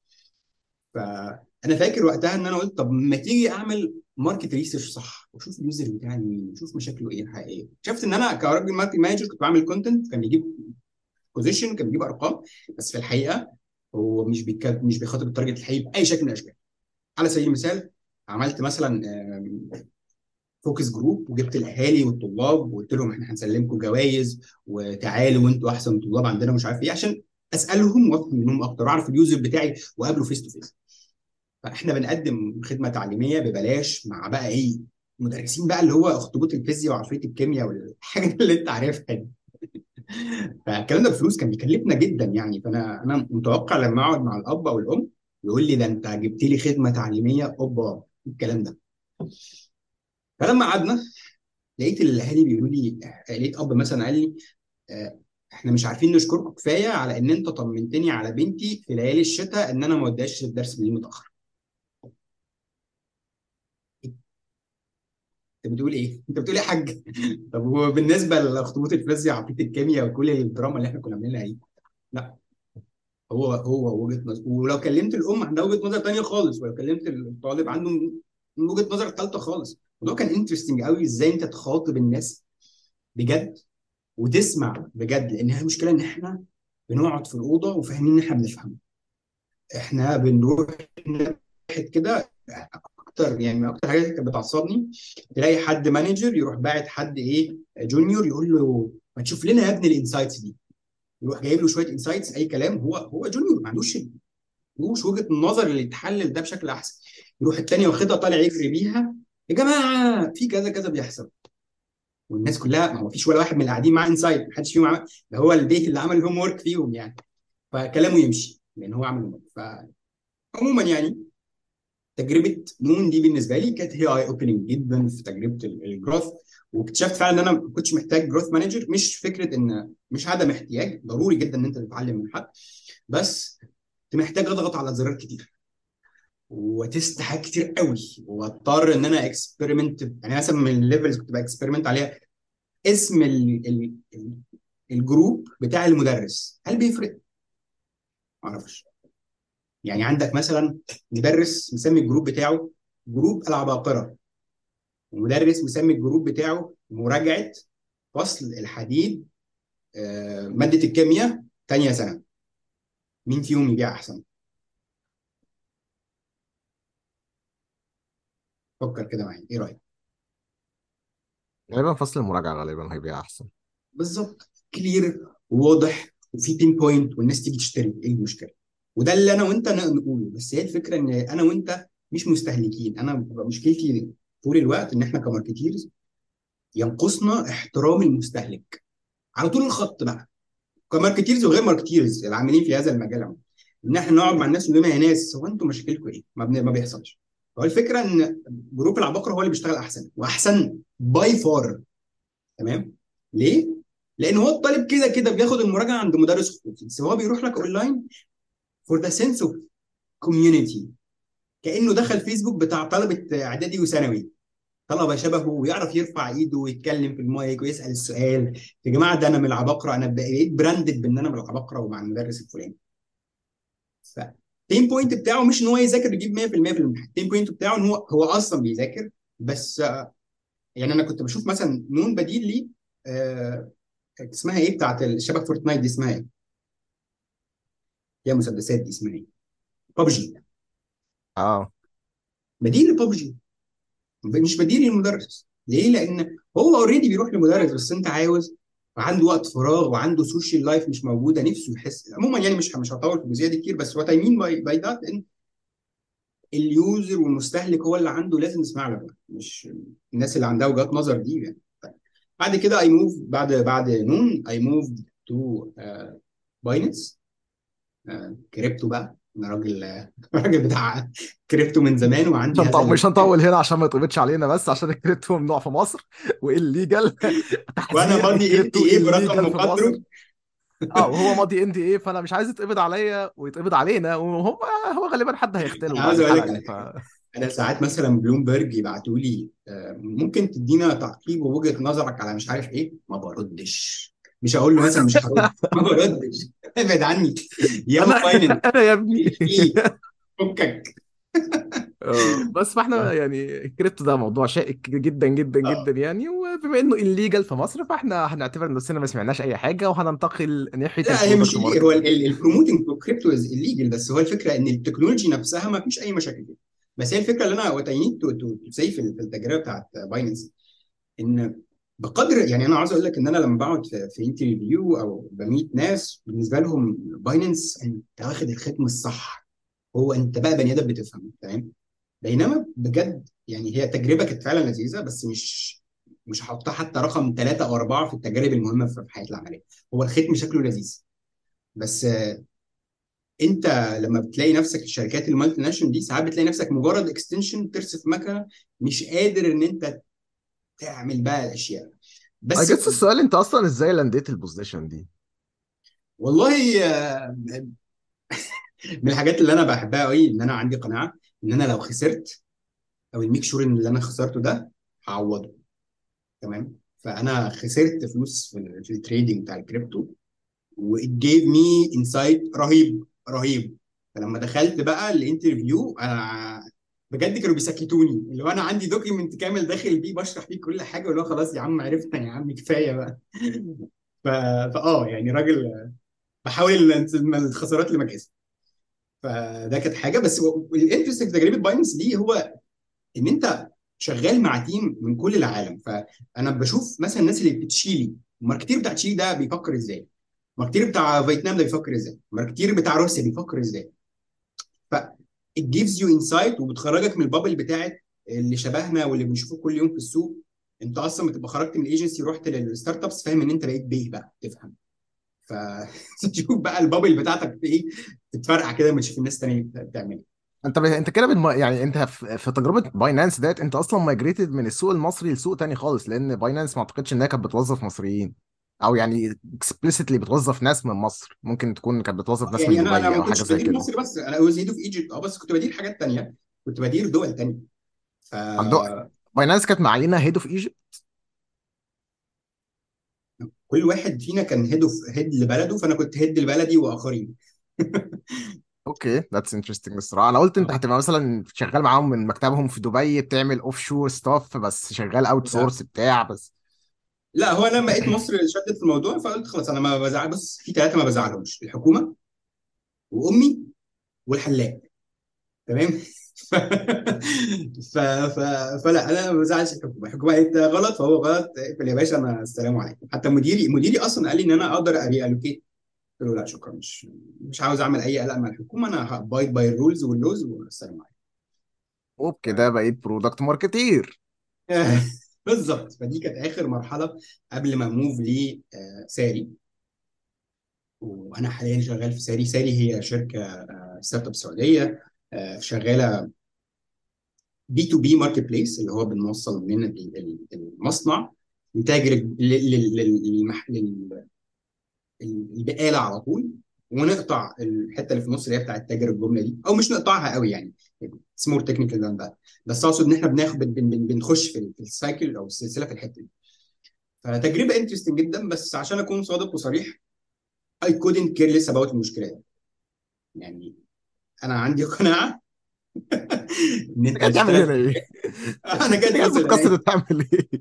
فانا فاكر وقتها ان انا قلت طب ما تيجي اعمل ماركت ريسيرش صح واشوف اليوزر بتاعي مين واشوف مشاكله ايه الحقيقيه شفت ان انا كراجل ماركت مانجر كنت بعمل كونتنت كان بيجيب بوزيشن كان بيجيب ارقام بس في الحقيقه هو مش بيك... مش بيخاطب التارجت الحقيقي باي شكل من الاشكال على سبيل المثال عملت مثلا فوكس جروب وجبت الاهالي والطلاب وقلت لهم احنا هنسلمكم جوائز وتعالوا وانتوا احسن طلاب عندنا ومش عارف ايه عشان اسالهم وافهم منهم اكتر واعرف اليوزر بتاعي واقابله فيس تو فيس فاحنا بنقدم خدمه تعليميه ببلاش مع بقى ايه مدرسين بقى اللي هو اخطبوط الفيزياء وعفريت الكيمياء والحاجات اللي انت عارفها دي فالكلام ده بفلوس كان بيكلفنا جدا يعني فانا انا متوقع لما اقعد مع الاب او الام يقول لي ده انت جبت لي خدمه تعليميه اوبا الكلام ده فلما قعدنا لقيت الاهالي بيقولوا لي لقيت اب مثلا قال لي آه، احنا مش عارفين نشكركم كفايه على ان انت طمنتني على بنتي في ليالي الشتاء ان انا ما وديهاش الدرس بالليل متاخر انت بتقول ايه؟ انت بتقول ايه يا حاج؟ طب وبالنسبه لاخطبوط الفيزياء عقيده الكيمياء وكل الدراما اللي احنا كنا بنعملها دي لا هو هو وجهه نظر ولو كلمت الام عندها وجهه نظر ثانيه خالص ولو كلمت الطالب عنده من وجهه نظر ثالثه خالص الموضوع كان انترستنج قوي ازاي انت تخاطب الناس بجد وتسمع بجد لان هي المشكله ان احنا بنقعد في الاوضه وفاهمين ان احنا بنفهم احنا بنروح نبحث كده اكتر يعني من اكتر حاجات كانت بتعصبني تلاقي حد مانجر يروح باعت حد ايه جونيور يقول له ما تشوف لنا يا ابني الانسايتس دي يروح جايب له شويه انسايتس اي كلام هو هو جونيور ما عندوش ما عندوش وجهه النظر اللي يتحلل ده بشكل احسن يروح التاني واخدها طالع يجري بيها يا جماعه في كذا كذا بيحصل والناس كلها ما هو فيش ولا واحد من اللي قاعدين معاه انسايت ما حدش فيهم عمل ده هو البيه اللي عمل الهوم ورك فيهم يعني فكلامه يمشي لان هو عمل هوم فعموما يعني تجربه نون دي بالنسبه لي كانت هي اي اوبننج جدا في تجربه الجروث واكتشفت فعلا ان انا ما كنتش محتاج جروث مانجر مش فكره ان مش عدم احتياج ضروري جدا ان انت تتعلم من حد بس انت محتاج اضغط على زرار كتير وتست حاجات كتير قوي واضطر ان انا اكسبيرمنت يعني مثلا من الليفلز كنت باكسبيرمنت عليها اسم ال ال الجروب بتاع المدرس هل بيفرق؟ ما اعرفش يعني عندك مثلا مدرس مسمي الجروب بتاعه جروب العباقره ومدرس مسمي الجروب بتاعه مراجعه فصل الحديد آه، ماده الكيمياء ثانيه سنه مين فيهم يبيع احسن؟ فكر كده معايا ايه رايك؟ غالبا فصل المراجعة غالبا هيبقى أحسن بالظبط كلير وواضح وفي بين بوينت والناس تيجي تشتري ايه المشكله؟ وده اللي انا وانت نقوله بس هي الفكره ان انا وانت مش مستهلكين انا ببقى مشكلتي طول الوقت ان احنا كماركتيرز ينقصنا احترام المستهلك على طول الخط بقى كماركتيرز وغير ماركتيرز العاملين في هذا المجال عموما ان احنا نقعد مع الناس ونقول لهم يا ناس هو انتوا مشاكلكم ايه؟ ما, بن... ما بيحصلش هو الفكره ان جروب العباقره هو اللي بيشتغل احسن واحسن باي فار تمام؟ ليه؟ لان هو الطالب كده كده بياخد المراجعه عند مدرس خصوصي بس هو بيروح لك اونلاين فور ذا سنس اوف كوميونتي كانه دخل فيسبوك بتاع طلبه اعدادي وثانوي طلبه شبهه ويعرف يرفع ايده ويتكلم في المايك ويسال السؤال يا جماعه ده انا من العباقره انا بقيت براندد بان انا من العباقره ومع المدرس الفلاني فالتيم بوينت بتاعه مش ان هو يذاكر يجيب 100% في الامتحان التيم بوينت بتاعه ان هو هو اصلا بيذاكر بس آه، يعني انا كنت بشوف مثلا نون بديل لي آه، اسمها ايه بتاعت الشبكه فورتنايت دي اسمها ايه؟ هي مسدسات دي اسمها ايه؟ ببجي اه بديل لببجي مش بديل للمدرس ليه؟ لان هو اوريدي بيروح لمدرس بس انت عاوز وعنده وقت فراغ وعنده سوشيال لايف مش موجوده نفسه يحس عموما يعني مش مش هطول في الجزئيه دي كتير بس وات اي مين باي باي ذات ان اليوزر والمستهلك هو اللي عنده لازم يسمع له مش الناس اللي عندها وجهات نظر دي يعني طيب. بعد كده اي موف بعد بعد نون اي موف تو بايننس كريبتو بقى انا راجل راجل بتاع كريبتو من زمان وعندي مش هذا هنطول مش ال- هنطول هنا عشان ما يتقبضش علينا بس عشان الكريبتو ممنوع في مصر والليجال وانا تحذير ماضي ان الكريبتو دي ايه برقم الليجال في مصر مقدره اه وهو ماضي ان دي ايه فانا مش عايز يتقبض عليا ويتقبض علينا وهم هو غالبا حد هيختله انا بعد عاوز اقول الحلقه لك دي ف انا ساعات مثلا بلومبرج يبعتوا لي آه، ممكن تدينا تعقيب ووجهة نظرك على مش عارف ايه ما بردش مش هقول له مثلا مش هقول ما بردش ابعد عني يا انا بايننس انا يا ابني ايه فكك اه بس فاحنا اه يعني الكريبتو ده موضوع شائك جدا جدا آه. جدا يعني وبما انه الليجال في مصر فاحنا هنعتبر نفسنا ما سمعناش اي حاجه وهننتقل ناحيه لا هي مش البرودكت اللي هو ماركتنج البروموتنج كريبتو از الليجل بس هو الفكره ان التكنولوجي نفسها ما فيش اي مشاكل فيها بس هي الفكره اللي انا وات اي نيد تو سي في في التجربه بتاعت باينانس ان بقدر يعني انا عاوز اقول لك ان انا لما بقعد في, في انترفيو او بميت ناس بالنسبه لهم باينانس انت واخد الختم الصح هو انت بقى بني ادم بتفهم تمام بينما بجد يعني هي تجربه كانت فعلا لذيذه بس مش مش هحطها حتى رقم ثلاثه او اربعه في التجارب المهمه في الحياه العمليه هو الختم شكله لذيذ بس آه، انت لما بتلاقي نفسك الشركات المالتي ناشونال دي ساعات بتلاقي نفسك مجرد اكستنشن ترسف مكنه مش قادر ان انت تعمل بقى الاشياء اي بس جس السؤال انت اصلا ازاي لانديت البوزيشن دي والله آه، من الحاجات اللي انا بحبها قوي ان انا عندي قناعه ان انا لو خسرت او الميك شور ان اللي انا خسرته ده هعوضه تمام فانا خسرت فلوس في, ال- في التريدينج بتاع الكريبتو وات جيف مي انسايت رهيب رهيب فلما دخلت بقى الانترفيو انا بجد كانوا بيسكتوني اللي هو انا عندي دوكيمنت كامل داخل بيه بشرح فيه كل حاجه واللي هو خلاص يا عم عرفنا يا عم كفايه بقى ف... فاه يعني راجل بحاول ان الخسارات اللي مكاسب فده كانت حاجه بس الانترست في تجربه بايننس دي هو ان انت شغال مع تيم من كل العالم فانا بشوف مثلا الناس اللي بتشيلي الماركتير بتاع تشيلي ده بيفكر ازاي الماركتير بتاع فيتنام ده بيفكر ازاي الماركتير بتاع روسيا بيفكر ازاي ف it gives you insight وبتخرجك من البابل بتاعت اللي شبهنا واللي بنشوفه كل يوم في السوق انت اصلا بتبقى خرجت من الايجنسي رحت للستارت ابس فاهم ان انت بقيت بيه بقى تفهم فتشوف بقى البابل بتاعتك في ايه تتفرقع كده لما تشوف الناس تانية بتعمل انت ب... انت كده بالم... يعني انت في... في تجربه باينانس ديت انت اصلا مايجريتد من السوق المصري لسوق تاني خالص لان باينانس ما اعتقدش انها كانت بتوظف مصريين او يعني اكسبليسيتلي بتوظف ناس من مصر ممكن تكون كانت بتوظف ناس من يعني انا انا دبي ما او حاجه كنتش زي بدير كده مصر بس انا واز هيد اوف ايجيبت اه بس كنت بدير حاجات تانية كنت بدير دول تانية ف عندك باينانس كانت معينه هيد اوف ايجيبت كل واحد فينا كان هيد اوف هيد لبلده فانا كنت هيد لبلدي واخرين اوكي ذاتس انترستنج الصراحه انا قلت انت هتبقى مثلا شغال معاهم من مكتبهم في دبي بتعمل اوف شور ستاف بس شغال اوت لا سورس بتاع بس لا هو انا لما لقيت مصر شدت في الموضوع فقلت خلاص انا ما بزعل بص في ثلاثه ما بزعلهمش الحكومه وامي والحلاق تمام ف... ف... ف... فلا انا ما بزعلش الحكومه الحكومه قالت غلط فهو غلط اقفل يا باشا انا السلام عليكم حتى مديري مديري اصلا قال لي ان انا اقدر اري الوكيت قلت له لا شكرا مش مش عاوز اعمل اي قلق مع الحكومه انا هابايد باي الرولز واللوز والسلام وبكده بقيت برودكت ماركتير عليكم بالظبط فدي كانت اخر مرحله قبل ما موف لساري وانا حاليا شغال في ساري ساري هي شركه آه، ستارت اب سعوديه آه، شغاله بي تو بي ماركت بليس اللي هو بنوصل من ال- ال- المصنع لتاجر ال- لل- لل- للمح- لل- البقاله على طول ونقطع الحته اللي في النص اللي هي بتاعت تاجر الجمله دي او مش نقطعها قوي يعني اتس مور تكنيكال ذان ذات بس اقصد ان احنا بناخد بن- بن- بنخش في ال- في السايكل او السلسله في الحته دي فتجربه انترستنج جدا بس عشان اكون صادق وصريح I couldn't care less about المشكله دي يعني انا عندي قناعه ان انت انت قاعد تعمل تشتغل هنا ايه؟ انا انت كده قاعد بص بودكاست ده تعمل ايه؟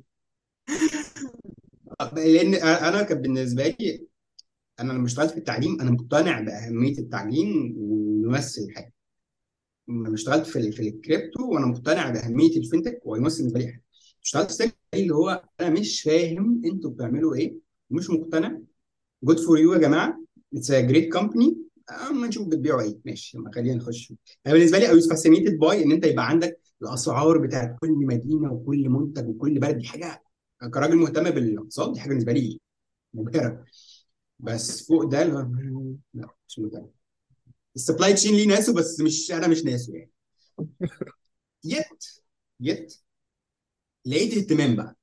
لان انا كان بالنسبه لي انا لما اشتغلت في التعليم انا مقتنع باهميه التعليم ويمثل الحاجه لما اشتغلت في ال- في الكريبتو وانا مقتنع باهميه الفinتك ويمثل بالنسبه لي حاجه اشتغلت في التك اللي هو انا مش فاهم انتوا بتعملوا ايه مش مقتنع جود فور يو يا جماعه اتس ا جريت كومباني اما نشوف بتبيعوا ايه ماشي ما خلينا نخش انا بالنسبه لي اي واز فاسينيتد باي ان انت يبقى عندك الاسعار بتاعت كل مدينه وكل منتج وكل بلد دي حاجه كراجل مهتم بالاقتصاد دي حاجه بالنسبه لي مبهره بس فوق ده لا مش مهتم السبلاي تشين ليه ناسه بس مش انا مش ناسه يعني يت يت لقيت اهتمام بقى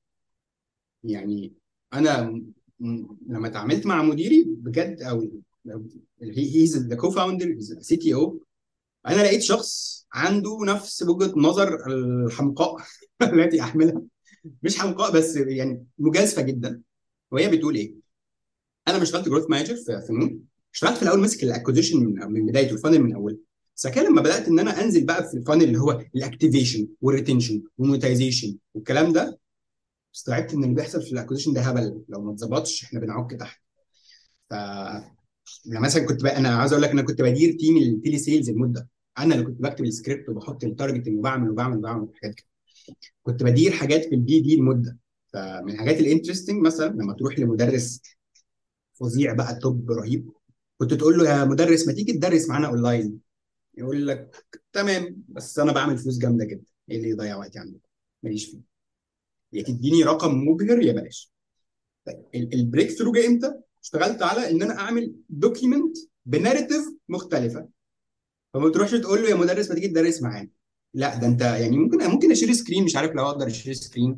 يعني انا م- لما اتعاملت مع مديري بجد او هيز ذا كو فاوندر سي تي او انا لقيت شخص عنده نفس وجهة نظر الحمقاء التي احملها مش حمقاء بس يعني مجازفه جدا وهي بتقول ايه؟ انا ما اشتغلت جروث مانجر في في نون اشتغلت في الاول ماسك الاكوزيشن من من بدايته الفانل من اوله بس كده لما بدات ان انا انزل بقى في الفانل اللي هو الاكتيفيشن والريتنشن والمونتايزيشن والكلام ده استوعبت ان اللي بيحصل في الاكوزيشن ده هبل لو ما اتظبطش احنا بنعك تحت ف يعني مثلا كنت بقى انا عاوز اقول لك انا كنت بدير تيم التيلي سيلز المده انا اللي كنت بكتب السكريبت وبحط التارجتنج وبعمل وبعمل وبعمل حاجات كده كنت بدير حاجات في البي دي المده فمن الحاجات الانترستنج مثلا لما تروح لمدرس فظيع بقى توب رهيب كنت تقول له يا مدرس ما تيجي تدرس معانا اونلاين يقول لك تمام بس انا بعمل فلوس جامده جدا ايه اللي يضيع وقتي عندك ماليش فيه يا تديني رقم مبهر يا بلاش طيب البريك ثرو جه امتى؟ اشتغلت على ان انا اعمل دوكيمنت بناريتيف مختلفه فما تروحش تقول له يا مدرس ما تيجي تدرس معانا لا ده انت يعني ممكن ممكن اشيل سكرين مش عارف لو اقدر اشيل سكرين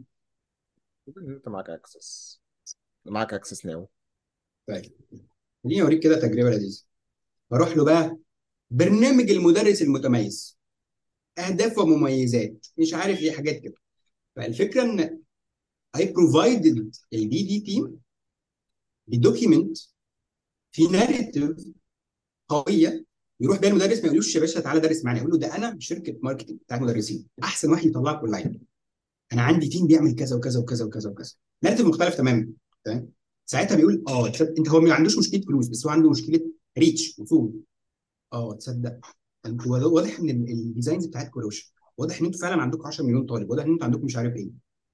انت معاك اكسس معاك اكسس ناو طيب خليني اوريك كده تجربه لذيذه بروح له بقى برنامج المدرس المتميز اهداف ومميزات مش عارف ايه حاجات كده فالفكره ان I provided البي دي تيم بدوكيمنت في ناريتيف قويه يروح بيها المدرس ما يقولوش يا باشا تعالى درس معانا يقول له ده انا شركه ماركتنج بتاعت مدرسين احسن واحد يطلعك اونلاين انا عندي تيم بيعمل كذا وكذا وكذا وكذا وكذا ناريتيف مختلف تماما تمام ساعتها بيقول اه تصدق- انت هو ما عندوش مشكله فلوس بس هو عنده مشكله ريتش وصول اه تصدق انت واضح ان ال- الديزاينز بتاعتكم روشه واضح ان انتوا فعلا عندكم 10 مليون طالب واضح ان انتوا عندكم مش عارف ايه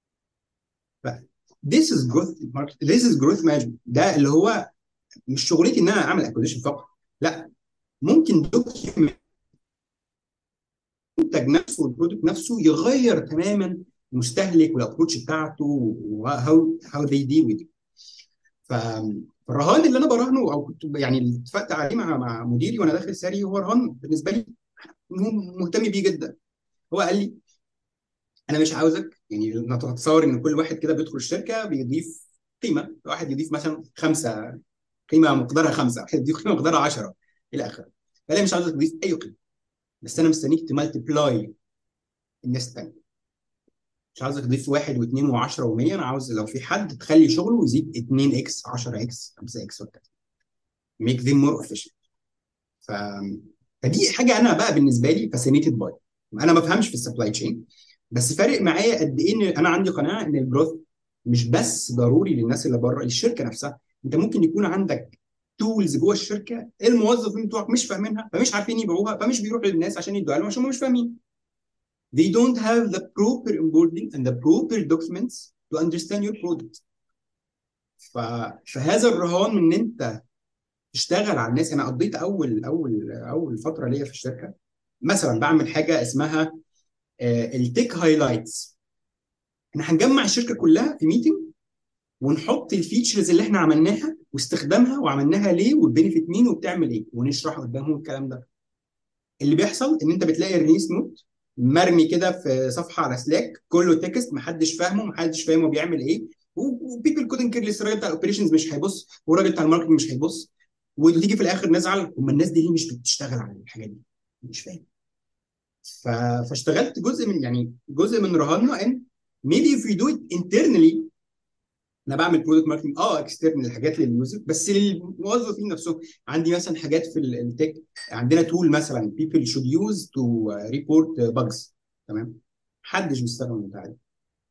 ف this is growth market this is growth management ده اللي هو مش شغلتي ان انا اعمل اكوزيشن فقط لا ممكن دوكيمنت المنتج نفسه والبرودكت نفسه يغير تماما المستهلك والابروتش بتاعته وهاو هاو ذي ديل وذ فالرهان اللي انا براهنه او كنت يعني اللي اتفقت عليه مع مع مديري وانا داخل ساري هو رهان بالنسبه لي إنه مهتم بيه جدا هو قال لي انا مش عاوزك يعني نتصور ان كل واحد كده بيدخل الشركه بيضيف قيمه واحد يضيف مثلا خمسه قيمه مقدارها خمسه واحد يضيف قيمه مقدارها 10 الى اخره فانا مش عاوزك تضيف اي قيمه بس انا مستنيك تمالتيبلاي الناس الثانيه مش عاوزك تضيف واحد واثنين و10 و100 انا عاوز لو في حد تخلي شغله يزيد 2 اكس 10 اكس 5 اكس وكذا make them more efficient ف... فدي حاجه انا بقى بالنسبه لي فاسينيتد باي انا ما بفهمش في السبلاي تشين بس فارق معايا قد ايه ان انا عندي قناعه ان الجروث مش بس ضروري للناس اللي بره للشركه نفسها انت ممكن يكون عندك تولز جوه الشركه الموظفين بتوعك مش فاهمينها فمش عارفين يبيعوها فمش بيروحوا للناس عشان يدوها لهم عشان هم مش فاهمين they don't have the proper onboarding and the proper documents to understand your product ف... فهذا الرهان من ان انت تشتغل على الناس انا قضيت اول اول اول فتره ليا في الشركه مثلا بعمل حاجه اسمها التيك هايلايتس احنا هنجمع الشركه كلها في ميتنج ونحط الفيتشرز اللي احنا عملناها واستخدامها وعملناها ليه والبينفيت مين وبتعمل ايه ونشرح قدامهم الكلام ده اللي بيحصل ان انت بتلاقي الريليس نوت مرمي كده في صفحه على سلاك كله تكست محدش فاهمه محدش فاهم هو بيعمل ايه وبيبل كودنج كيرلس الراجل بتاع الاوبريشنز مش هيبص والراجل بتاع الماركتنج مش هيبص وتيجي في الاخر نزعل هم الناس دي ليه مش بتشتغل على الحاجات دي مش فاهم ف... فاشتغلت جزء من يعني جزء من رهاننا ان maybe if we do it internally انا بعمل برودكت ماركتنج اه اكسترنال الحاجات لليوزر بس للموظفين نفسهم عندي مثلا حاجات في التك عندنا تول مثلا people should use to report bugs تمام محدش بيستخدم البتاع دي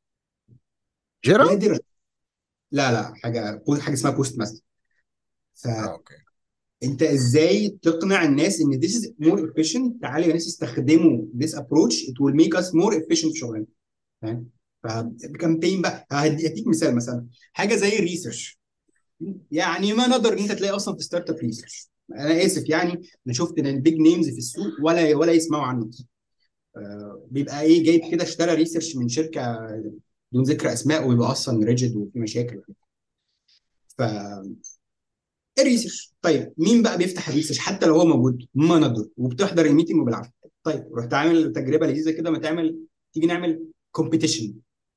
جيرا نادرا لا لا حاجه حاجه اسمها بوست ماستر اه اوكي فانت ازاي تقنع الناس ان this is more efficient تعالوا يا ناس استخدموا this approach it will make us more efficient في شغلنا فاهم فكامبين بقى هدي- هديك مثال مثلا حاجه زي الريسيرش يعني ما نقدر ان انت تلاقي اصلا في ستارت اب ريسيرش انا اسف يعني انا شفت ان البيج نيمز في السوق ولا ولا يسمعوا عنه آه، بيبقى ايه جايب كده اشترى ريسيرش من شركه بدون ذكر اسماء ويبقى اصلا ريجيد وفي مشاكل ف الريسيرش طيب مين بقى بيفتح الريسيرش حتى لو هو موجود ما نقدر وبتحضر الميتنج وبالعافيه طيب رحت عامل تجربه لذيذه كده ما تعمل تيجي نعمل كومبيتيشن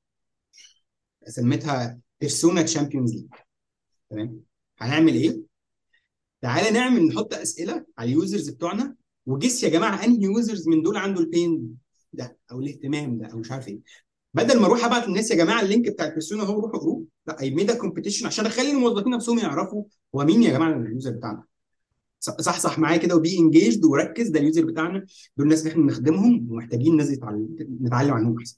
سميتها بيرسونا تشامبيونز ليج تمام هنعمل ايه؟ تعالى نعمل نحط اسئله على اليوزرز بتوعنا وجس يا جماعه انهي يوزرز من دول عنده البين ده او الاهتمام ده او مش عارف ايه بدل ما اروح ابعت للناس يا جماعه اللينك بتاع البيرسونا اهو روحوا اقروه لا اي ميد كومبيتيشن عشان اخلي الموظفين نفسهم يعرفوا هو مين يا جماعه اليوزر بتاعنا صح صح معايا كده وبي انجيجد وركز ده اليوزر بتاعنا دول الناس اللي احنا بنخدمهم ومحتاجين الناس يتعلم نتعلم عنهم احسن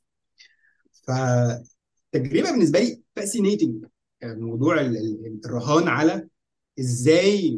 فتجربه بالنسبه لي فاسينيتنج موضوع ال- ال- الرهان على ازاي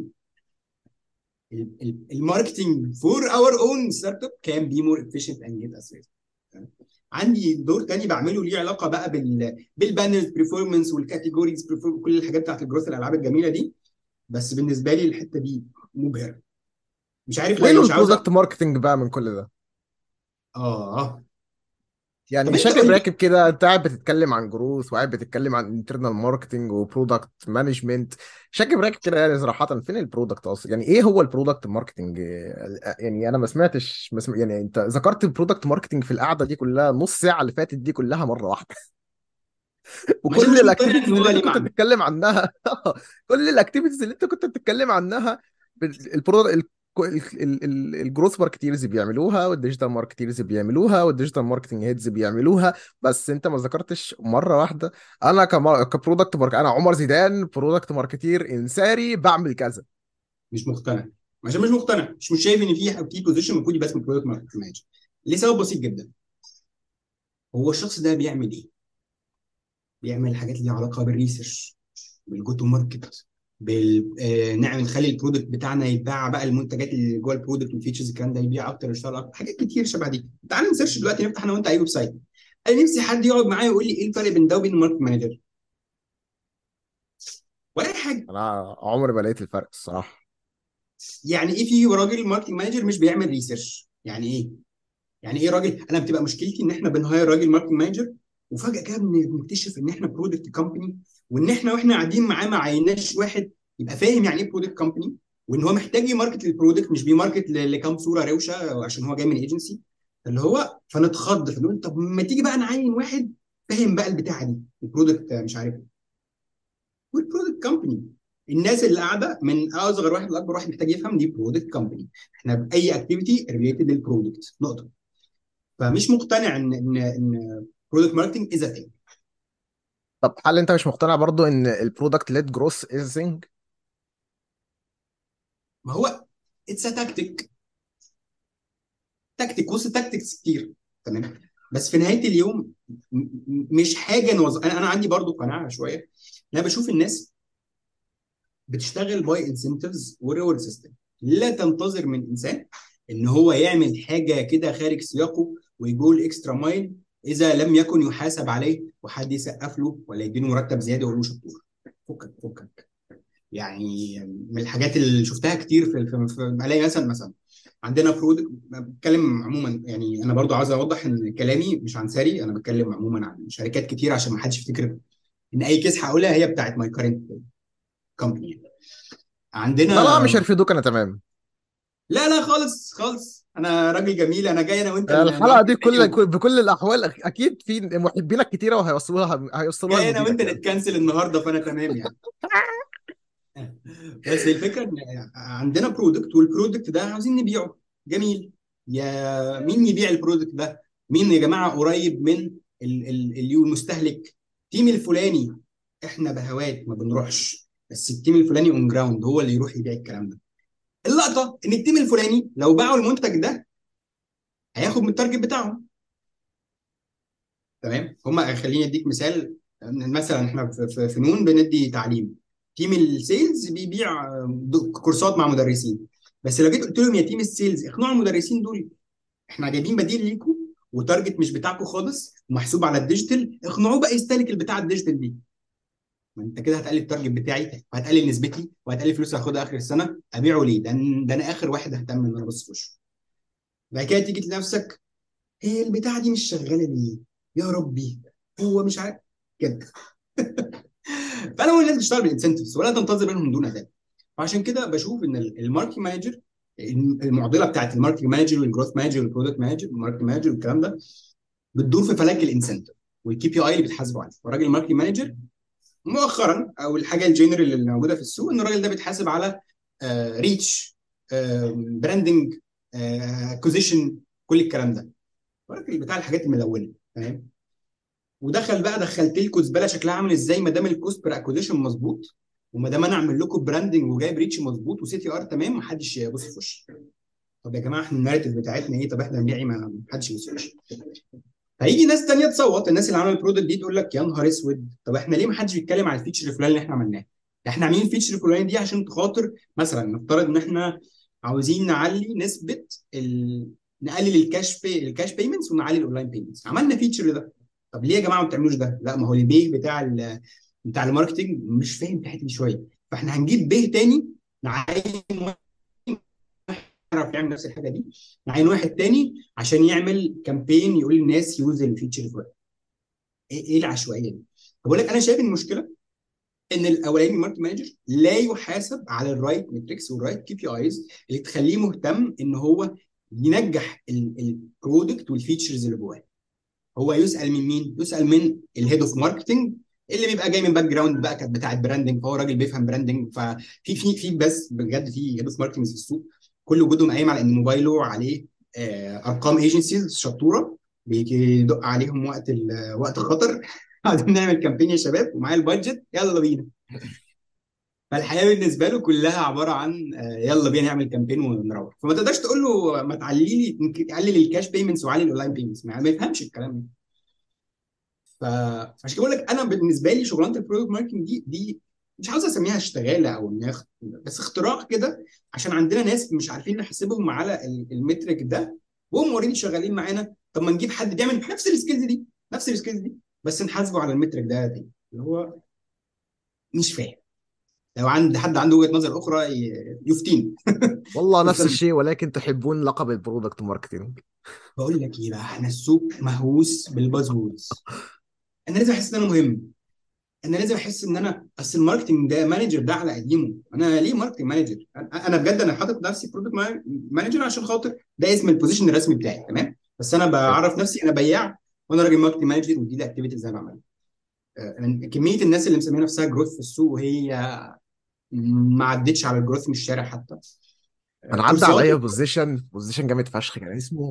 الماركتنج فور اور اون ستارت اب كان بي مور efficient اند جيت اس عندي دور تاني بعمله ليه علاقه بقى بال بالبانرز برفورمانس والكاتيجوريز كل الحاجات بتاعت الجروث الالعاب الجميله دي بس بالنسبه لي الحته دي مبهره مش عارف وايه ليه مش عاوز أ- البرودكت ماركتنج بقى من كل ده اه يعني طب انت شكلك قول لي راكب كده انت قاعد بتتكلم عن جروث وقاعد بتتكلم عن انترنال ماركتنج وبرودكت مانجمنت شكلك راكب كده يعني صراحة فين البرودكت اصلا يعني ايه هو البرودكت ماركتنج يعني انا ما سمعتش ما سمع يعني انت ذكرت البرودكت ماركتنج في القعدة دي كلها نص ساعة اللي فاتت دي كلها مرة واحدة عشان وكل مش مقتنع الاكتيفيتيز ان هو اللي انت ليه كنت معنى بتتكلم عنها كل الاكتيفيتيز اللي انت كنت بتتكلم عنها البرودكت الجروث ماركتيرز بيعملوها والديجيتال ماركتيرز بيعملوها والديجيتال ماركتنج هيدز بيعملوها بس انت ما ذكرتش مره واحده انا كمار... كبرودكت مارك انا عمر زيدان برودكت ماركتير انساري بعمل كذا مش مقتنع عشان مش مقتنع مش مش شايف ان في في بوزيشن المفروض يبقى اسمه برودكت ماركت مانجر لسبب بسيط جدا هو الشخص ده بيعمل ايه؟ بيعمل حاجات ليها علاقه بالريسيرش بالجو تو ماركت بال آه نعمل نخلي البرودكت بتاعنا يتباع بقى المنتجات اللي جوه البرودكت والفيتشرز الكلام ده يبيع اكتر يشتغل اكتر حاجات كتير شبه دي تعال نسيرش دلوقتي نفتح انا وانت اي ويب سايت انا نفسي حد يقعد معايا يقول لي ايه الفرق بين ده وبين الماركت مانجر ولا اي حاجه انا عمري ما لقيت الفرق الصراحه يعني ايه في راجل ماركتنج مانجر مش بيعمل ريسيرش يعني ايه يعني ايه راجل انا بتبقى مشكلتي ان احنا بنهاير راجل ماركتنج مانجر وفجاه كده بن- بنكتشف ان احنا برودكت كومباني وان احنا واحنا قاعدين معاه ما عيناش واحد يبقى فاهم يعني ايه برودكت كومباني وان هو محتاج يماركت للبرودكت مش بيماركت ل- لكام صوره روشه عشان هو جاي من ايجنسي اللي هو فنتخض فنقول طب ما تيجي بقى نعين واحد فاهم بقى البتاعه دي البرودكت مش عارف ايه والبرودكت كومباني الناس اللي قاعده من اصغر واحد لاكبر واحد محتاج يفهم دي برودكت كومباني احنا باي اكتيفيتي ريليتد للبرودكت نقطه فمش مقتنع ان ان ان برودكت ماركتنج از ثينج طب هل انت مش مقتنع برضو ان البرودكت ليد جروث از ثينج ما هو اتس ا تاكتيك تاكتيك بص تاكتكس كتير تمام بس في نهايه اليوم م- م- مش حاجه نوظف انا انا عندي برضو قناعه شويه انا بشوف الناس بتشتغل باي انسنتفز وريورد سيستم لا تنتظر من انسان ان هو يعمل حاجه كده خارج سياقه ويقول اكسترا مايل اذا لم يكن يحاسب عليه وحد يسقف له ولا يديله مرتب زياده ويقول له شطور فكك فكك يعني من الحاجات اللي شفتها كتير في في, في الاقي مثلا مثلا عندنا برودكت بتكلم عموما يعني انا برضو عاوز اوضح ان كلامي مش عن ساري انا بتكلم عموما عن شركات كتير عشان ما حدش يفتكر ان اي كيس هقولها هي بتاعت ماي كارنت كومباني عندنا لا لا مش هيرفدوك انا تمام لا لا خالص خالص انا راجل جميل انا جاي انا وانت الحلقه دي نقعد كل بكل الاحوال اكيد في محبينك كتيره وهيوصلوها هيوصلوها جاي انا وانت لمديرك يعني نتكنسل النهارده فانا تمام يعني بس الفكره ان عندنا برودكت والبرودكت ده عاوزين نبيعه جميل يا مين يبيع البرودكت ده مين يا جماعه قريب من ال- ال- اليو- المستهلك التيم الفلاني احنا بهوات ما بنروحش بس التيم الفلاني اون جراوند هو اللي يروح يبيع الكلام ده اللقطه ان التيم الفلاني لو باعوا المنتج ده هياخد من التارجت بتاعهم تمام هم خليني اديك مثال مثلا احنا في في فنون بندي تعليم تيم السيلز بيبيع دو- كورسات مع مدرسين بس لو جيت قلت لهم يا تيم السيلز اقنعوا المدرسين دول احنا جايبين بديل ليكم وتارجت مش بتاعكم خالص ومحسوب على الديجيتال اقنعوه بقى يستهلك البتاع الديجيتال دي ما انت كده هتقلل التارجت بتاعي وهتقلل نسبتي وهتقلل فلوس هاخدها اخر السنه ابيعه ليه؟ ده ده انا اخر واحد اهتم ان انا ابص في وشه. بعد كده تيجي لنفسك هي البتاعه دي مش شغاله ليه؟ يا ربي هو مش عارف كده فانا بقول لازم تشتغل بالانسنتفز ولا تنتظر منهم دون اداء فعشان كده بشوف ان الماركتنج مانجر المعضله بتاعت الماركتنج مانجر والجروث مانجر والبرودكت مانجر والماركتنج مانجر والكلام ده بتدور في فلك الانسنتف والكي بي اي اللي بتحاسبه عليه وراجل الماركتنج مانجر مؤخرا او الحاجه الجنرال اللي موجوده في السوق ان الراجل ده بيتحاسب على ريتش براندنج اكوزيشن كل الكلام ده الراجل بتاع الحاجات الملونه فاهم ودخل بقى دخلت لكم زباله شكلها عامل ازاي ما دام الكوست بير اكوزيشن مظبوط وما دام انا اعمل لكم براندنج وجايب ريتش مظبوط وسي تي ار تمام ما حدش يبص في وشي طب يا جماعه احنا الناريتيف بتاعتنا ايه طب احنا نبيعي ما حدش يبص في وشي هيجي ناس تانية تصوت الناس اللي عملوا البرودكت دي تقول لك يا نهار اسود طب احنا ليه ما حدش بيتكلم على الفيتشر الفلاني اللي احنا عملناه احنا عاملين الفيتشر الفلاني دي عشان خاطر مثلا نفترض ان احنا عاوزين نعلي نسبه ال... نقلل الكاش بي الكاش بيمنتس ونعلي الاونلاين بيمنتس عملنا فيتشر ده طب ليه يا جماعه ما بتعملوش ده؟ لا ما هو البيه بتاع ال بتاع الماركتنج مش فاهم في الحته دي شويه فاحنا هنجيب بيه تاني نعين يعرف يعمل نفس الحاجه دي نعين واحد تاني عشان يعمل كامبين يقول للناس يوز الفيتشر الفلاني ايه ايه العشوائيه دي؟ بقول لك انا شايف المشكله ان الاولاني الماركت مانجر لا يحاسب على الرايت ميتريكس والرايت كي بي ايز اللي تخليه مهتم ان هو ينجح البرودكت والفيتشرز اللي جواه هو يسال من مين؟ يسال من الهيد اوف ماركتنج اللي بيبقى جاي من باك جراوند بقى كانت بتاعت براندنج فهو راجل بيفهم براندنج ففي في في بس بجد في هيد اوف ماركتنج في السوق كل وجودهم قايم على ان موبايله عليه ارقام ايجنسيز شطوره بيدق عليهم وقت وقت الخطر عايزين نعمل كامبين يا شباب ومعايا البادجت يلا بينا فالحياه بالنسبه له كلها عباره عن يلا بينا نعمل كامبين ونروح فما تقدرش تقول له ما تعلي لي قلل الكاش بيمنتس وعلي الاونلاين بيمنتس ما يفهمش الكلام ده فعشان كده بقول لك انا بالنسبه لي شغلانه البرودكت ماركتنج دي دي مش عاوز اسميها اشتغاله او انها بس اختراع كده عشان عندنا ناس مش عارفين نحاسبهم على المترك ده وهم اوريدي شغالين معانا طب ما نجيب حد بيعمل نفس السكيلز دي نفس السكيلز دي بس نحاسبه على المترك ده تاني اللي هو مش فاهم لو عند حد عنده وجهه نظر اخرى يفتيني والله نفس الشيء ولكن تحبون لقب البرودكت ماركتنج بقول لك ايه بقى احنا السوق مهووس بالبازوردز انا لازم احس ان انا مهم انا لازم احس ان انا اصل الماركتنج ده مانجر ده على قديمه انا ليه ماركتنج مانجر انا بجد انا حاطط نفسي برودكت مانجر عشان خاطر ده اسم البوزيشن الرسمي بتاعي تمام بس انا بعرف نفسي انا بياع وانا راجل ماركتنج مانجر ودي الاكتيفيتيز اللي انا بعملها كميه الناس اللي مسميه نفسها جروث في السوق وهي ما عدتش على الجروث من الشارع حتى انا عدى عليا بوزيشن بوزيشن جامد فشخ كان اسمه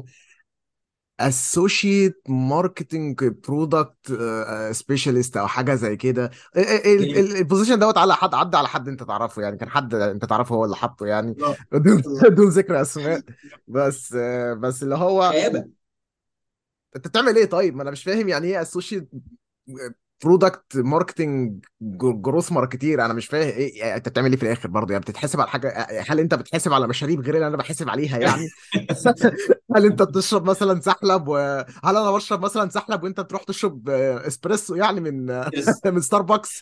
اسوشيت ماركتنج برودكت سبيشالست او حاجه زي كده البوزيشن دوت على حد عدى على حد انت تعرفه يعني كان حد انت تعرفه هو اللي حاطه يعني بدون بدون ذكر اسماء بس بس اللي هو خيابه انت بتعمل ايه طيب ما انا مش فاهم يعني ايه اسوشيت برودكت ماركتنج جروث ماركتير انا مش فاهم ايه انت بتعمل ايه في الاخر برضه يعني بتتحسب على حاجه هل انت بتحسب على مشاريب غير اللي انا بحسب عليها يعني هل انت بتشرب مثلا سحلب وهل انا بشرب مثلا سحلب وانت تروح تشرب اسبريسو يعني من من ستاربكس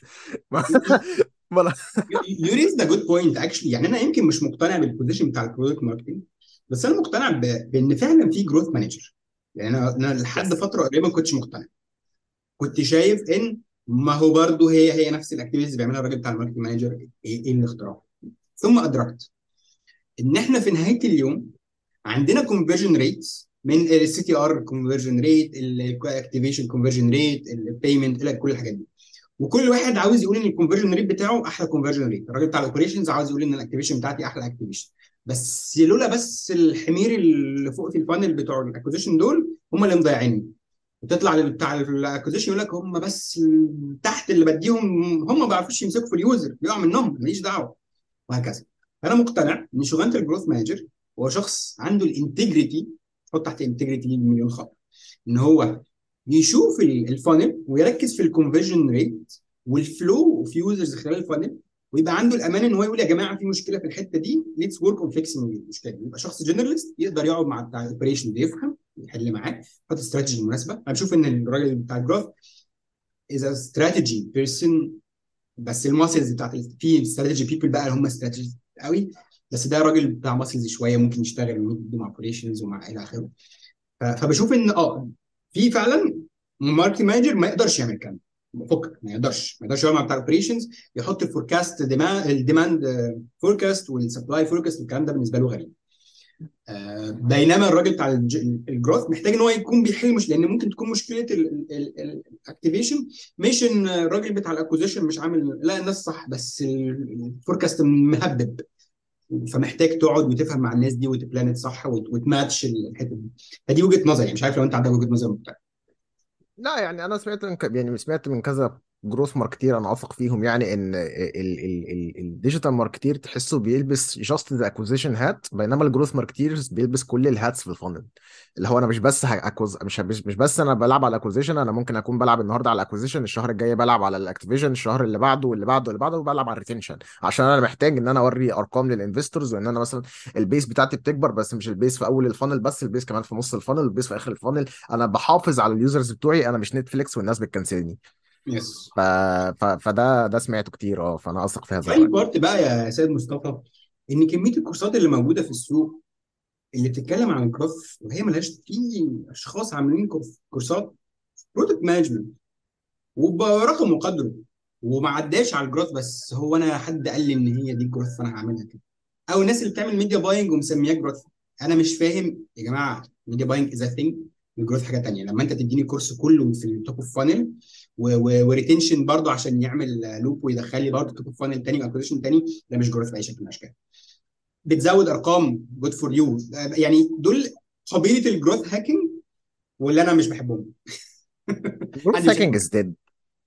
يو ريز ذا جود بوينت اكشلي يعني انا يمكن مش مقتنع بالبوزيشن بتاع البرودكت ماركتنج بس انا مقتنع بان فعلا في جروث مانجر يعني انا انا لحد فتره قريبه ما كنتش مقتنع كنت شايف ان ما هو برضه هي هي نفس الاكتيفيتيز اللي بيعملها الراجل بتاع الماركتنج مانجر ايه, إيه الاختراع ثم ادركت ان احنا في نهايه اليوم عندنا كونفرجن ريتس من السي تي ار كونفرجن ريت الاكتيفيشن كونفرجن ريت البيمنت كل الحاجات دي وكل واحد عاوز يقول ان الكونفرجن ريت بتاعه احلى كونفرجن ريت الراجل بتاع الاوبريشنز عاوز يقول ان الاكتيفيشن بتاعتي احلى اكتيفيشن بس لولا بس الحمير اللي فوق في الفانل بتوع الاكوزيشن دول هم اللي مضيعيني وتطلع بتاع الاكوزيشن يقول لك هم بس تحت اللي بديهم هم ما بيعرفوش يمسكوا في اليوزر بيقع منهم ماليش دعوه وهكذا انا مقتنع ان شغلانه الجروث مانجر هو شخص عنده الانتجريتي حط تحت انتجريتي دي مليون خط ان هو يشوف الفانل ويركز في الكونفرجن ريت والفلو اوف يوزرز خلال الفانل ويبقى عنده الامان ان هو يقول يا جماعه في مشكله في الحته دي ليتس ورك اون فيكسنج المشكله يبقى شخص جنرالست يقدر يقعد مع بتاع الاوبريشن بيفهم يحل معاه يحط استراتيجي مناسبه انا بشوف ان الراجل بتاع الجروث از استراتيجي بيرسون بس الماسلز بتاعت ال- في استراتيجي بيبل بقى اللي هم استراتيجي قوي بس ده راجل بتاع ماسلز شويه ممكن يشتغل مع اوبريشنز ومع الى اخره ف- فبشوف ان اه في فعلا ماركت مانجر ما يقدرش يعمل الكلام ده فكك ما يقدرش ما يقدرش يقعد مع بتاع الاوبريشنز يحط الفوركاست الديماند فوركاست والسبلاي فوركاست والكلام ده بالنسبه له غريب آه، بينما الراجل بتاع الجروث محتاج ان هو يكون بيحل مش لان ممكن تكون مشكله الاكتيفيشن مش ان الراجل بتاع الاكوزيشن مش عامل لا الناس صح بس الفوركاست مهبب فمحتاج تقعد وتفهم مع الناس دي وتبلانت صح وت- وتماتش الحته دي فدي وجهه نظري يعني مش عارف لو انت عندك وجهه نظر مختلفه لا يعني انا سمعت من ك... يعني سمعت من كذا جروث ماركتير انا اثق فيهم يعني ان الديجيتال ماركتير تحسه بيلبس جاست ذا اكوزيشن هات بينما الجروث ماركتيرز بيلبس كل الهاتس في الفانل اللي هو انا مش بس هأكوز... مش مش مش بس انا بلعب على الاكوزيشن انا ممكن اكون بلعب النهارده على الاكوزيشن الشهر الجاي بلعب على الاكتيفيشن الشهر اللي بعده واللي بعده واللي بعده وبلعب على الريتنشن عشان انا محتاج ان انا اوري ارقام للانفستورز وان انا مثلا البيس بتاعتي بتكبر بس مش البيس في اول الفانل بس البيس كمان في نص الفانل البيس في اخر الفانل انا بحافظ على اليوزرز بتوعي انا مش نتفليكس والناس بتكنسلني يس ف... ف... فده ده سمعته كتير اه فانا اثق في هذا الفاني الراي بارت بقى يا سيد مصطفى ان كميه الكورسات اللي موجوده في السوق اللي بتتكلم عن الجروث وهي ملهاش في اشخاص عاملين كورس- كورسات برودكت مانجمنت وبرقم وقدره وما عداش على الجروث بس هو انا حد قال لي ان هي دي الجروث فانا هعملها كده او الناس اللي بتعمل ميديا باينج ومسمياه جروث انا مش فاهم يا جماعه ميديا باينج از ثينج الجروث حاجه تانيه لما انت تديني كورس كله في التوب اوف فانل وريتنشن برضه عشان يعمل لوب ويدخل لي برضه توب اوف فانل تاني واكوزيشن تاني ده مش جروث باي شكل من الاشكال بتزود ارقام جود فور يو يعني دول قبيله الجروث هاكينج واللي انا مش بحبهم الجروث محدش هاكينج يحبهم از ديد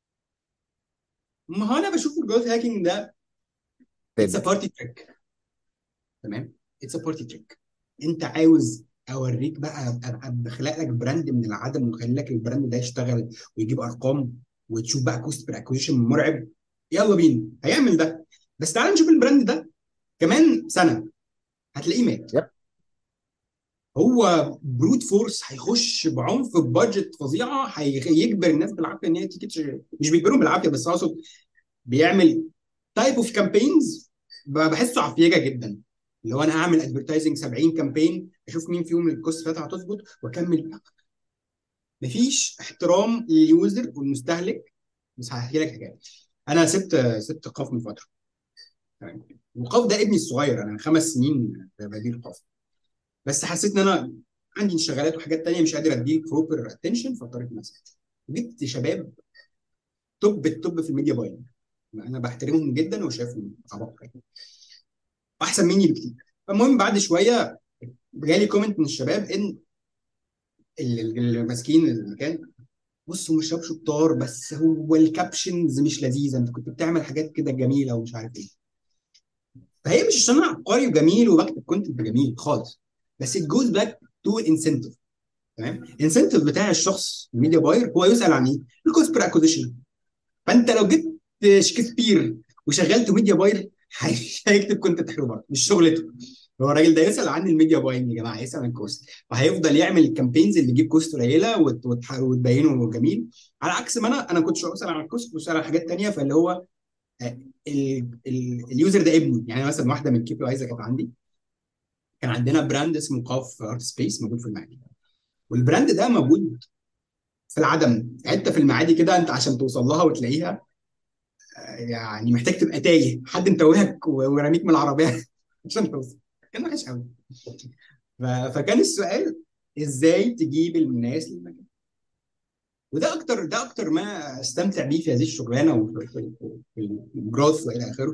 ما هو انا بشوف الجروث هاكينج ده اتس ا ديد بارتي تريك تمام اتس ا بارتي تريك انت عاوز اوريك بقى ابقى بخلق لك براند من العدم واخلي لك البراند ده يشتغل ويجيب ارقام وتشوف بقى كوست بير اكوزيشن مرعب يلا بينا هيعمل ده بس تعال نشوف البراند ده كمان سنه هتلاقيه مات يب هو بروت فورس هيخش بعنف ببادجت فظيعه هيجبر الناس بالعافيه ان هي تيجي تشتري. مش بيجبرهم بالعافيه بس اقصد بيعمل تايب اوف كامبينز بحسه عفيجه جدا اللي هو انا هعمل ادفرتايزنج 70 كامبين اشوف مين فيهم الكوست بتاعتها هتظبط واكمل مفيش احترام لليوزر والمستهلك بس هحكي لك حكايه انا سبت سبت قاف من فتره تمام وقاف ده ابني الصغير انا خمس سنين بدير قاف بس حسيت ان انا عندي انشغالات وحاجات تانية مش قادر اديه بروبر اتنشن فاضطريت ان اسيب جبت شباب توب التوب في الميديا باينج انا بحترمهم جدا وشايفهم عباقرة يعني. احسن مني بكتير فالمهم بعد شويه جالي كومنت من الشباب ان ال- ال- اللي ماسكين المكان بص هو مش شباب شطار بس هو الكابشنز مش لذيذه انت كنت بتعمل حاجات كده جميله ومش عارف ايه فهي مش عشان انا عبقري وجميل وبكتب كونتنت جميل خالص بس it goes back to الانسنتيف تمام الانسنتيف بتاع الشخص الميديا باير هو يسال عن ايه؟ الكوست بير اكوزيشن فانت لو جبت شكسبير وشغلته ميديا باير هيكتب كونتنت حلو برضه مش شغلته هو الراجل ده يسال عن الميديا باينج يا جماعه يسال عن الكوست وهيفضل يعمل الكامبينز اللي تجيب كوست قليله وت- وتح- وتبينه جميل على عكس ما انا انا كنت بسال عن الكوست بسال عن حاجات تانيه فاللي هو آه، ال- ال- اليوزر ده ابني يعني مثلا واحده من الكي بي ايز كانت عندي كان عندنا براند اسمه قاف ارت سبيس موجود في المعادي والبراند ده موجود في العدم حته في المعادي كده انت عشان توصل لها وتلاقيها آه، يعني محتاج تبقى تايه حد متوهك و- ورميك من العربيه عشان توصل كان وحش قوي ف- فكان السؤال ازاي تجيب الناس للمكان وده اكتر ده اكتر ما استمتع بيه في هذه الشغلانه وفي في- في الجروث والى اخره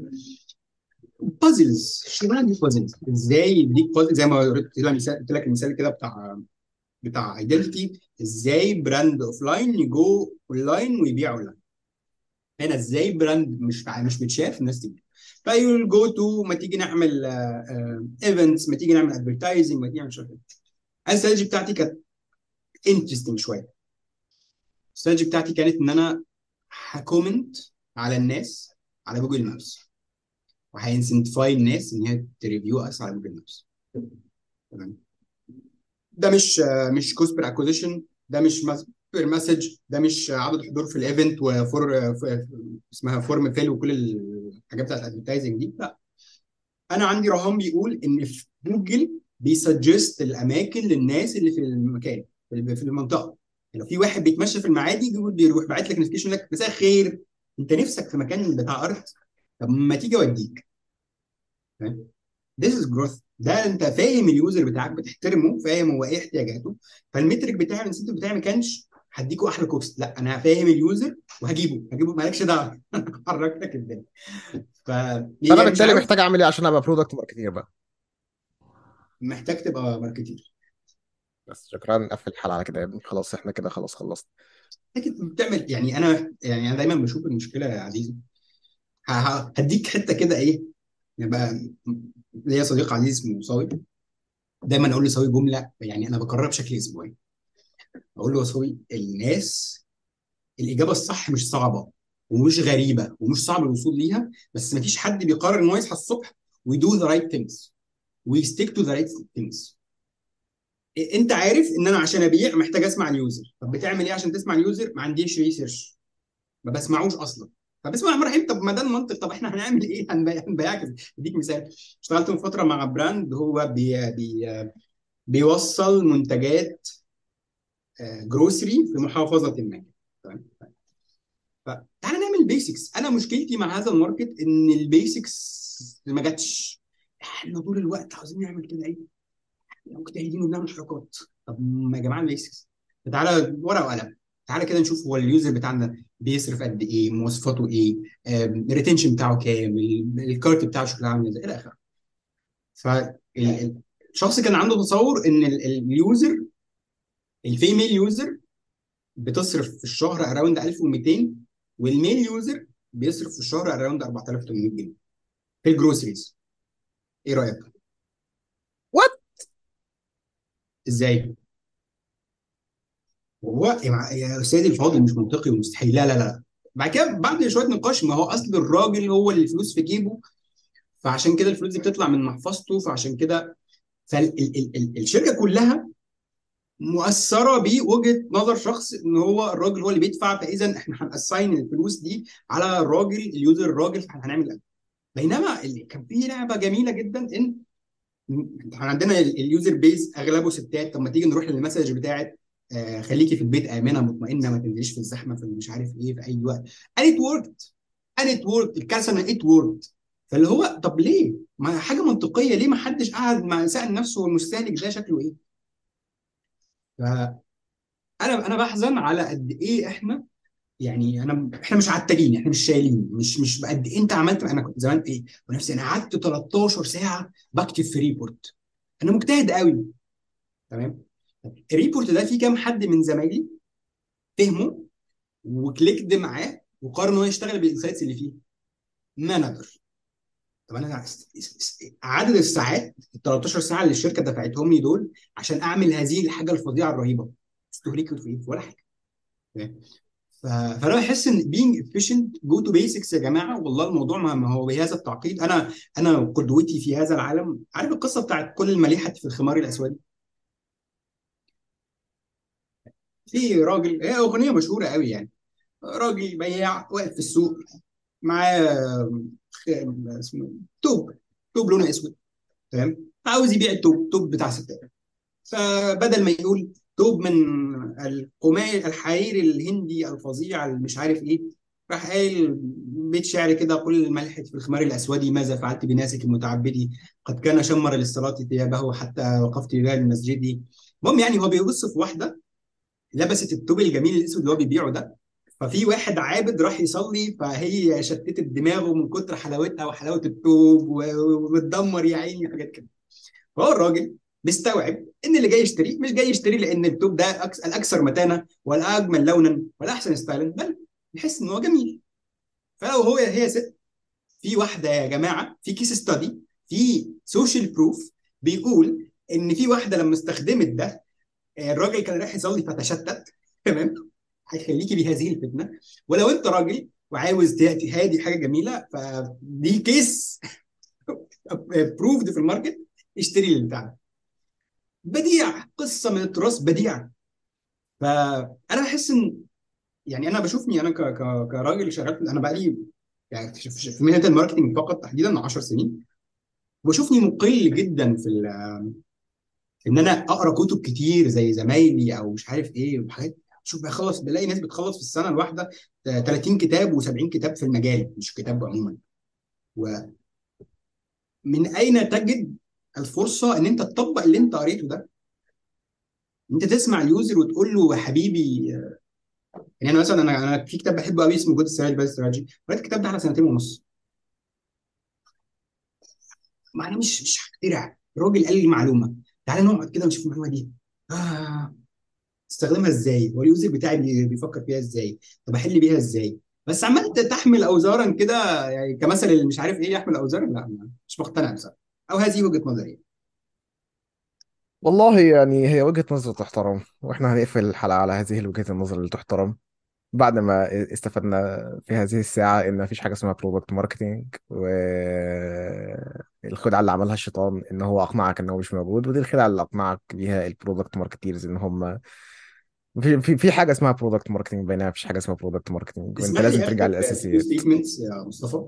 بازلز الشغلانه دي بازلز ازاي يديك بازل زي ما قلت لك مثال قلت لك المثال كده بتاع بتاع ايدنتيتي ازاي براند اوف لاين يجو اون لاين ويبيع اون لاين هنا ازاي براند مش مش متشاف الناس تيجي فيقول جو تو ما تيجي نعمل ايفنتس ما تيجي نعمل ادفرتايزنج ما تيجي نعمل شغل الاستراتيجي بتاعتي كانت انترستنج شويه الاستراتيجي بتاعتي كانت ان انا هكومنت على الناس على جوجل مابس وهينسنتفاي الناس ان هي تريفيو اس على جوجل مابس تمام ده مش مش كوست بير اكوزيشن ده مش بير مسج ده مش عدد حضور في الايفنت وفور ف- اسمها فورم فيل وكل الحاجات بتاعت الادفرتايزنج دي لا انا عندي رهان بيقول ان في جوجل بيسجست الاماكن للناس اللي في المكان في في المنطقه لو في واحد بيتمشى في المعادي جوجل بيروح باعت لك نوتيفيكيشن لك مساء الخير انت نفسك في مكان بتاع ارض طب ما تيجي اوديك فاهم This is growth ده انت فاهم اليوزر بتاعك بتحترمه فاهم هو ايه احتياجاته فالمترك بتاعي الانسنتيف بتاعي ما كانش هديكوا احلى كوست لا انا فاهم اليوزر وهجيبه هجيبه مالكش دعوه حرك لك الدنيا ف فانا يعني مش بالتالي عارف محتاج اعمل ايه عشان ابقى برودكت ماركتير بقى محتاج تبقى ماركتير بس شكرا نقفل الحلقه على كده يا ابني خلاص احنا كده خلاص خلصت لكن بتعمل يعني انا يعني انا دايما بشوف المشكله يا عزيزي ه- ه- هديك حته كده ايه يبقى ليا صديق عزيز اسمه صاوي دايما اقول لصاوي جمله يعني انا بكررها بشكل اسبوعي اقول له يا صاوي الناس الاجابه الصح مش صعبه ومش غريبه ومش صعب الوصول ليها بس مفيش حد بيقرر ان هو يصحى الصبح ويدو ذا رايت ثينجز ويستيك تو ذا رايت ثينجز انت عارف ان انا عشان ابيع محتاج اسمع اليوزر طب بتعمل ايه عشان تسمع اليوزر ما عنديش ريسيرش ما بسمعوش اصلا طب اسمع يا عم رحيم طب ما ده المنطق طب احنا هنعمل ايه هنبيع هنبيعك اديك مثال اشتغلت من فتره مع براند هو بي بي بيوصل منتجات جروسري في محافظه ما تمام فتعالى نعمل بيسكس انا مشكلتي مع هذا الماركت ان البيسكس ما جاتش احنا طول الوقت عاوزين نعمل كده ايه مجتهدين وبنعمل حركات طب ما يا جماعه البيسكس تعالى ورقه وقلم تعالى كده نشوف هو اليوزر بتاعنا بيصرف قد ايه مواصفاته ايه الريتنشن بتاعه كام ال- الكارت بتاعه شكله عامل ازاي الى اخره فالشخص كان عنده تصور ان ال- اليوزر الفيميل يوزر بتصرف في الشهر اراوند 1200 والميل يوزر بيصرف في الشهر اراوند 4800 جنيه في الجروسريز ايه رايك؟ وات ازاي؟ هو يا مع- يا استاذي الفاضل مش منطقي ومستحيل لا لا لا بعد كده بعد شويه نقاش ما هو اصل الراجل هو اللي الفلوس في جيبه فعشان كده الفلوس دي بتطلع من محفظته فعشان كده فالشركه كلها مؤثره بوجهه نظر شخص ان هو الراجل هو اللي بيدفع فاذا احنا هنأساين الفلوس دي على الراجل اليوزر الراجل فاحنا هنعمل ده بينما اللي كان في لعبه جميله جدا ان احنا عندنا ال- اليوزر بيز اغلبه ستات طب ما تيجي نروح للمسج بتاعت آه خليكي في البيت امنه مطمئنه ما تنزليش في الزحمه في مش عارف ايه في اي وقت and it worked and it worked الكارثه ان it worked فاللي هو طب ليه؟ ما حاجه منطقيه ليه ما حدش قعد مع سأل نفسه المستهلك ده شكله ايه؟ فانا انا بحزن على قد ايه احنا يعني انا احنا مش عتالين احنا مش شايلين مش مش بقد إيه انت عملت انا كنت زمان ايه ونفسي انا قعدت 13 ساعه بكتب في ريبورت انا مجتهد قوي تمام الريبورت ده فيه كام حد من زمايلي فهمه وكليكد معاه وقرر ان هو يشتغل بالانسايتس اللي فيه مانجر طب انا است- است- است- عدد الساعات ال 13 ساعه اللي الشركه دفعتهم لي دول عشان اعمل هذه الحاجه الفظيعه الرهيبه استهلكت في ايه ولا حاجه فاهم؟ ف- فانا بحس ان being efficient go to basics يا جماعه والله الموضوع ما ما هو بهذا التعقيد انا انا قدوتي في هذا العالم عارف القصه بتاعت كل المليحه في الخمار الاسود في راجل هي اغنيه مشهوره قوي يعني راجل بياع واقف في السوق معاه خ- اسمه توب توب لونه اسود تمام عاوز يبيع التوب توب بتاع ستات فبدل ما يقول توب من القماش الحرير الهندي الفظيع اللي مش عارف ايه راح قايل بيت شعر كده قل الملحد في الخمار الاسود ماذا فعلت بناسك المتعبد قد كان شمر للصلاه ثيابه حتى وقفت بباب المسجد المهم يعني هو بيبص في واحده لبست التوب الجميل الاسود اللي هو بيبيعه ده ففي واحد عابد راح يصلي فهي شتتت دماغه من كتر حلاوتها وحلاوه التوب و- وبتدمر يا عيني حاجات كده فهو الراجل مستوعب ان اللي جاي يشتريه مش جاي يشتريه لان التوب ده أكس- الاكثر متانه والاجمل لونا والاحسن ستايلا بل يحس ان هو جميل فلو هو هي ست في واحده يا جماعه في كيس ستادي في سوشيال بروف بيقول ان في واحده لما استخدمت ده الراجل كان رايح يصلي فتشتت تمام هيخليكي بهذه الفتنه ولو انت راجل وعاوز تاتي هذه حاجه جميله فدي كيس بروفد في الماركت اشتري اللي بتاعنا بديع قصه من التراث بديع فانا بحس ان يعني انا بشوفني انا ك... ك... كراجل شغال في- انا بقالي يعني في في- في مهنه الماركتنج فقط تحديدا 10 سنين وبشوفني مقل جدا في ال... ان انا اقرا كتب كتير زي زمايلي او مش عارف ايه وحاجات شوف بخلص بلاقي ناس بتخلص في السنه الواحده 30 كتاب و70 كتاب في المجال مش كتاب عموما ومن اين تجد الفرصه ان انت تطبق اللي انت قريته ده انت تسمع اليوزر وتقول له يا حبيبي يعني انا مثلا انا انا في كتاب بحبه قوي اسمه جود استراتيجي باد استراتيجي قريت الكتاب ده على سنتين ونص ما انا مش مش هخترع الراجل قال لي معلومه تعالى نقعد كده ونشوف المعلومه دي آه تستخدمها ازاي هو اليوزر بتاعي بي- بيفكر فيها ازاي طب احل بيها ازاي بس عمال ت- تحمل اوزارا كده يعني كمثل اللي مش عارف ايه يحمل اوزارا لا ما- مش مقتنع بصراحه او هذه وجهه نظري والله يعني هي وجهة نظر تحترم واحنا هنقفل الحلقة على هذه الوجهة النظر اللي تحترم بعد ما استفدنا في هذه الساعة إن مفيش حاجة اسمها برودكت ماركتينج والخدعة اللي عملها الشيطان إن هو أقنعك إن هو مش موجود ودي الخدعة اللي أقنعك بيها البرودكت ماركتيرز إن هم في في في حاجة اسمها برودكت ماركتينج بينما مفيش حاجة اسمها برودكت ماركتينج وأنت تسمح لازم لي ترجع اختم بتو للأساسيات ستيتمنتس يا مصطفى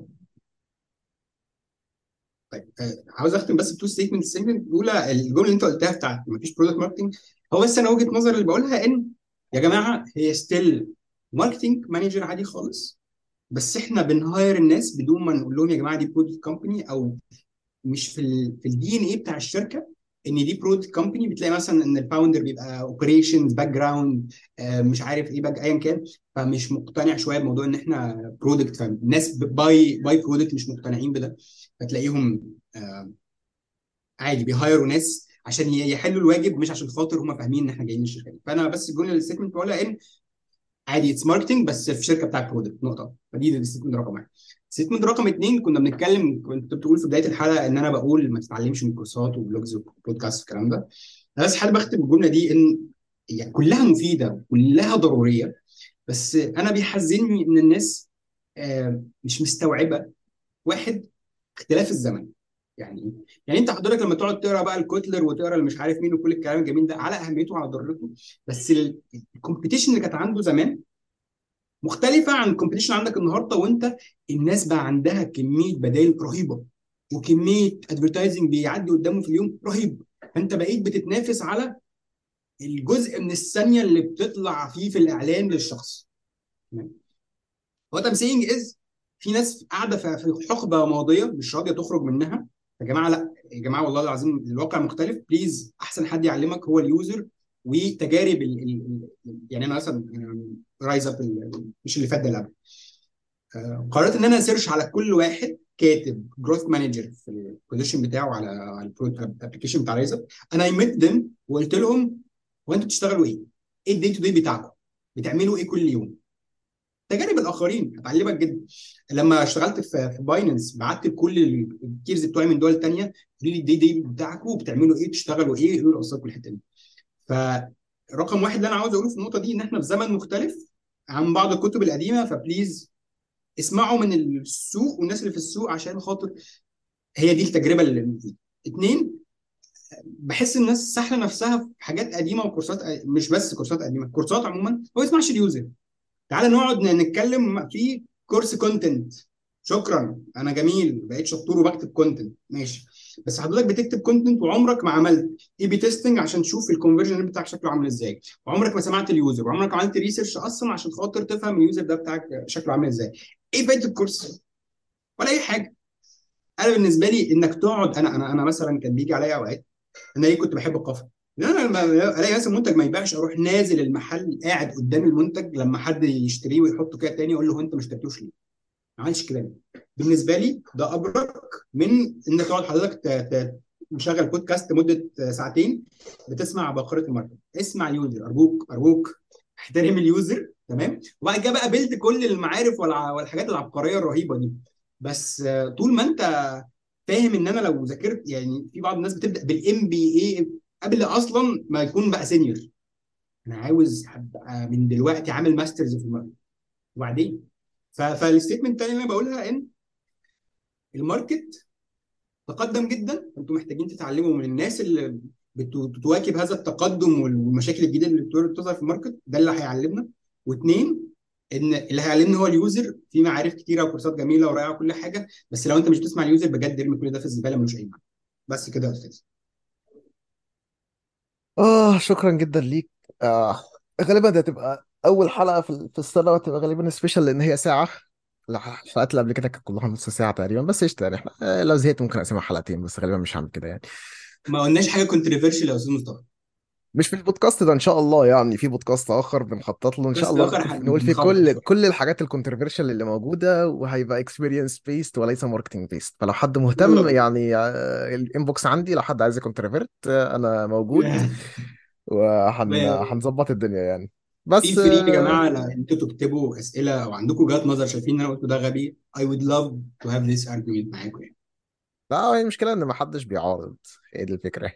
طيب آه، عاوز اختم بس بتو ستيتمنت الستيتمنت الاولى الجمله اللي انت قلتها بتاعت مفيش برودكت ماركتنج هو بس انا وجهه نظري اللي بقولها ان يا جماعه هي ستيل ماركتنج مانجر عادي خالص بس احنا بنهاير الناس بدون ما نقول لهم يا جماعه دي برودكت كومباني او مش في ال في الدي ان اي بتاع الشركه ان دي برودكت كومباني بتلاقي مثلا ان الفاوندر بيبقى اوبريشنز باك جراوند مش عارف ايه باك ايا كان فمش مقتنع شويه بموضوع ان احنا برودكت فالناس باي باي برودكت مش مقتنعين بده فتلاقيهم آه، عادي بيهايروا ناس عشان ي- يحلوا الواجب مش عشان خاطر هم فاهمين ان احنا جايين الشركه دي فانا بس الجمله الستيتمنت بقولها ان عادي اتس ماركتنج بس في شركه بتاعت برودكت نقطه فدي الستيتمنت رقم واحد الستيتمنت رقم اثنين كنا بنتكلم كنت بتقول في بدايه الحلقه ان انا بقول ما تتعلمش من كورسات وبلوجز وبودكاست والكلام ده انا بس حابب اختم الجمله دي ان يعني كلها مفيده وكلها ضروريه بس انا بيحزنني ان الناس آه، مش مستوعبه واحد اختلاف الزمن يعني ايه؟ يعني انت حضرتك لما تقعد تقرا بقى الكوتلر وتقرا اللي مش عارف مين وكل الكلام الجميل ده على اهميته وعلى ضرورته بس الكومبيتيشن اللي كانت عنده زمان مختلفه عن الكومبيتيشن عندك النهارده وانت الناس بقى عندها كميه بدائل رهيبه وكميه ادفرتايزنج بيعدي قدامه في اليوم رهيب فانت بقيت بتتنافس على الجزء من الثانيه اللي بتطلع فيه في الاعلان للشخص وات ام سينج از في ناس قاعده في في حقبه ماضيه مش راضيه تخرج منها يا جماعه لا يا جماعه والله العظيم الواقع مختلف بليز احسن حد يعلمك هو اليوزر وتجارب ال ال ال- يعني انا مثلا رايز اب مش اللي فات ده اللي قبل آه، قررت ان انا اسيرش على كل واحد كاتب جروث مانجر في البوزيشن بتاعه على على الابلكيشن بتاع رايز اب انا اي ميت ذم وقلت لهم هو انتوا بتشتغلوا ايه؟ ايه الدي تو دي بتاعكم؟ بتعملوا ايه كل يوم؟ تجارب الاخرين هتعلمك جدا لما اشتغلت في في باينانس بعت لكل الكيرز بتوعي من دول تانية قولوا لي الدي دي بتاعكم بتعملوا ايه بتشتغلوا ايه ايه قصتكم الحته دي فرقم واحد اللي انا عاوز اقوله في النقطه دي ان احنا في زمن مختلف عن بعض الكتب القديمه فبليز اسمعوا من السوق والناس اللي في السوق عشان خاطر هي دي التجربه اللي المفيده اتنين بحس الناس ساحله نفسها في حاجات قديمه وكورسات مش بس كورسات قديمه كورسات عموما هو ما يسمعش اليوزر تعالى نقعد نتكلم في كورس كونتنت شكرا انا جميل بقيت شطور وبكتب كونتنت ماشي بس حضرتك بتكتب كونتنت وعمرك ما عملت اي بي تيستنج عشان تشوف الكونفرجن بتاعك شكله عامل ازاي وعمرك ما سمعت اليوزر وعمرك ما عملت ريسيرش اصلا عشان خاطر تفهم اليوزر ده بتاعك شكله عامل ازاي ايه فايده الكورس ولا اي حاجه انا بالنسبه لي انك تقعد انا انا انا مثلا كان بيجي عليا اوقات انا ليه كنت بحب القفا لان انا لما الاقي مثلا منتج ما ينباعش اروح نازل المحل قاعد قدام المنتج لما حد يشتريه ويحطه كده تاني اقول له هو انت ما اشتريتوش ليه؟ ما عملش كده ليه؟ بالنسبه لي ده ابرك من انك تقعد حضرتك ت- ت- مشغل بودكاست مده ساعتين بتسمع بقره الماركت اسمع اليوزر ارجوك ارجوك احترم اليوزر تمام وبعد كده بقى بيلد كل المعارف والع- والحاجات العبقريه الرهيبه دي بس آه، طول ما انت فاهم ان انا لو ذاكرت يعني في بعض الناس بتبدا بالام بي اي قبل اصلا ما يكون بقى سينيور انا عاوز ابقى من دلوقتي عامل ماسترز في الماركت وبعدين ف- فالستيتمنت الثانيه اللي انا بقولها ان الماركت تقدم جدا انتوا محتاجين تتعلموا من الناس اللي بت- بتواكب هذا التقدم والمشاكل الجديده اللي بتور- بتظهر في الماركت ده اللي هيعلمنا واثنين ان اللي هيعلمنا هو اليوزر في معارف كتيره وكورسات جميله ورائعه وكل حاجه بس لو انت مش بتسمع اليوزر بجد ارمي كل ده في الزباله ملوش اي معنى بس كده يا استاذ اه شكرا جدا ليك آه غالبا دي هتبقى اول حلقه في في السنه وهتبقى غالبا سبيشال لان هي ساعه الحلقات اللي قبل كده كانت كلها نص ساعه تقريبا بس قشطه يعني احنا آه، لو زهقت ممكن اقسمها حلقتين بس غالبا مش هعمل كده يعني ما قلناش حاجه كونتروفيرشال يا استاذ مصطفى مش في البودكاست ده ان شاء الله يعني في بودكاست اخر بنخطط له ان شاء بس الله اخر نكون- نقول فيه هنخبط كل شويه كل الحاجات الكونتروفيرشال اللي موجوده وهيبقى اكسبيرينس بيست وليس ماركتنج بيست فلو حد يلا مهتم بينا يعني آه، الانبوكس عندي لو حد عايز كونتروفيرت انا موجود وهنظبط الدنيا يعني في بس فري يا آه، جماعه لو انتوا تكتبوا اسئله او عندكم وجهات نظر شايفين ان انا قلته ده غبي I would love to have this argument معاكم يعني لا هي المشكله ان ما حدش بيعارض هي دي الفكره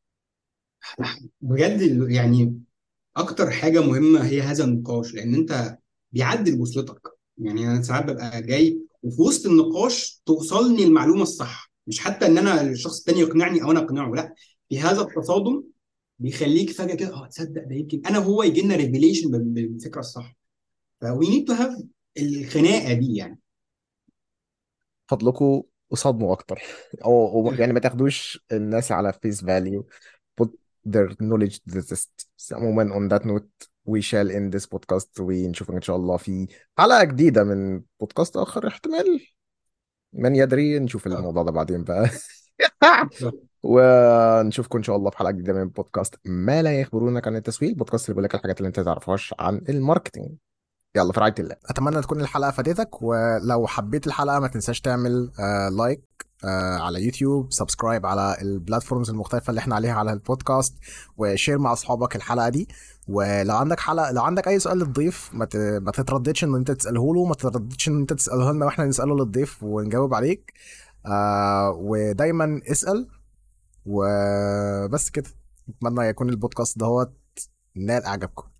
بجد ال- يعني اكتر حاجه مهمه هي هذا النقاش لان انت بيعدل وصلتك يعني انا ساعات ببقى جاي وفي وسط النقاش توصلني المعلومه الصح مش حتى ان انا الشخص التاني يقنعني او انا اقنعه لا في هذا التصادم بيخليك فجاه كده اه تصدق ده يمكن انا وهو يجي لنا ريفيليشن بالفكره الصح فوي نيد تو هاف الخناقه دي يعني فضلكم قصادموا اكتر او أو يعني ما تاخدوش الناس على فيس فاليو put their knowledge to the test عموما on that note we shall end this podcast ونشوفك ان شاء الله في حلقة جديدة من بودكاست اخر احتمال من يدري نشوف الموضوع ده بعدين بقى ونشوفكم ان شاء الله في حلقة جديدة من بودكاست ما لا يخبرونك عن التسويق البودكاست اللي بيقول لك الحاجات اللي انت ما تعرفهاش عن الماركتينج يلا في رعاية الله اتمنى تكون الحلقة فادتك ولو حبيت الحلقة ما تنساش تعمل آه لايك آه على يوتيوب سبسكرايب على البلاتفورمز المختلفة اللي احنا عليها على البودكاست وشير مع اصحابك الحلقة دي ولو عندك حلقة لو عندك اي سؤال للضيف ما ت- ما تترددش ان انت تسأله له ما تترددش ان انت تسأله لنا واحنا نسأله للضيف ونجاوب عليك آه ودايما اسأل وبس كده اتمنى يكون البودكاست دهوت نال اعجابكم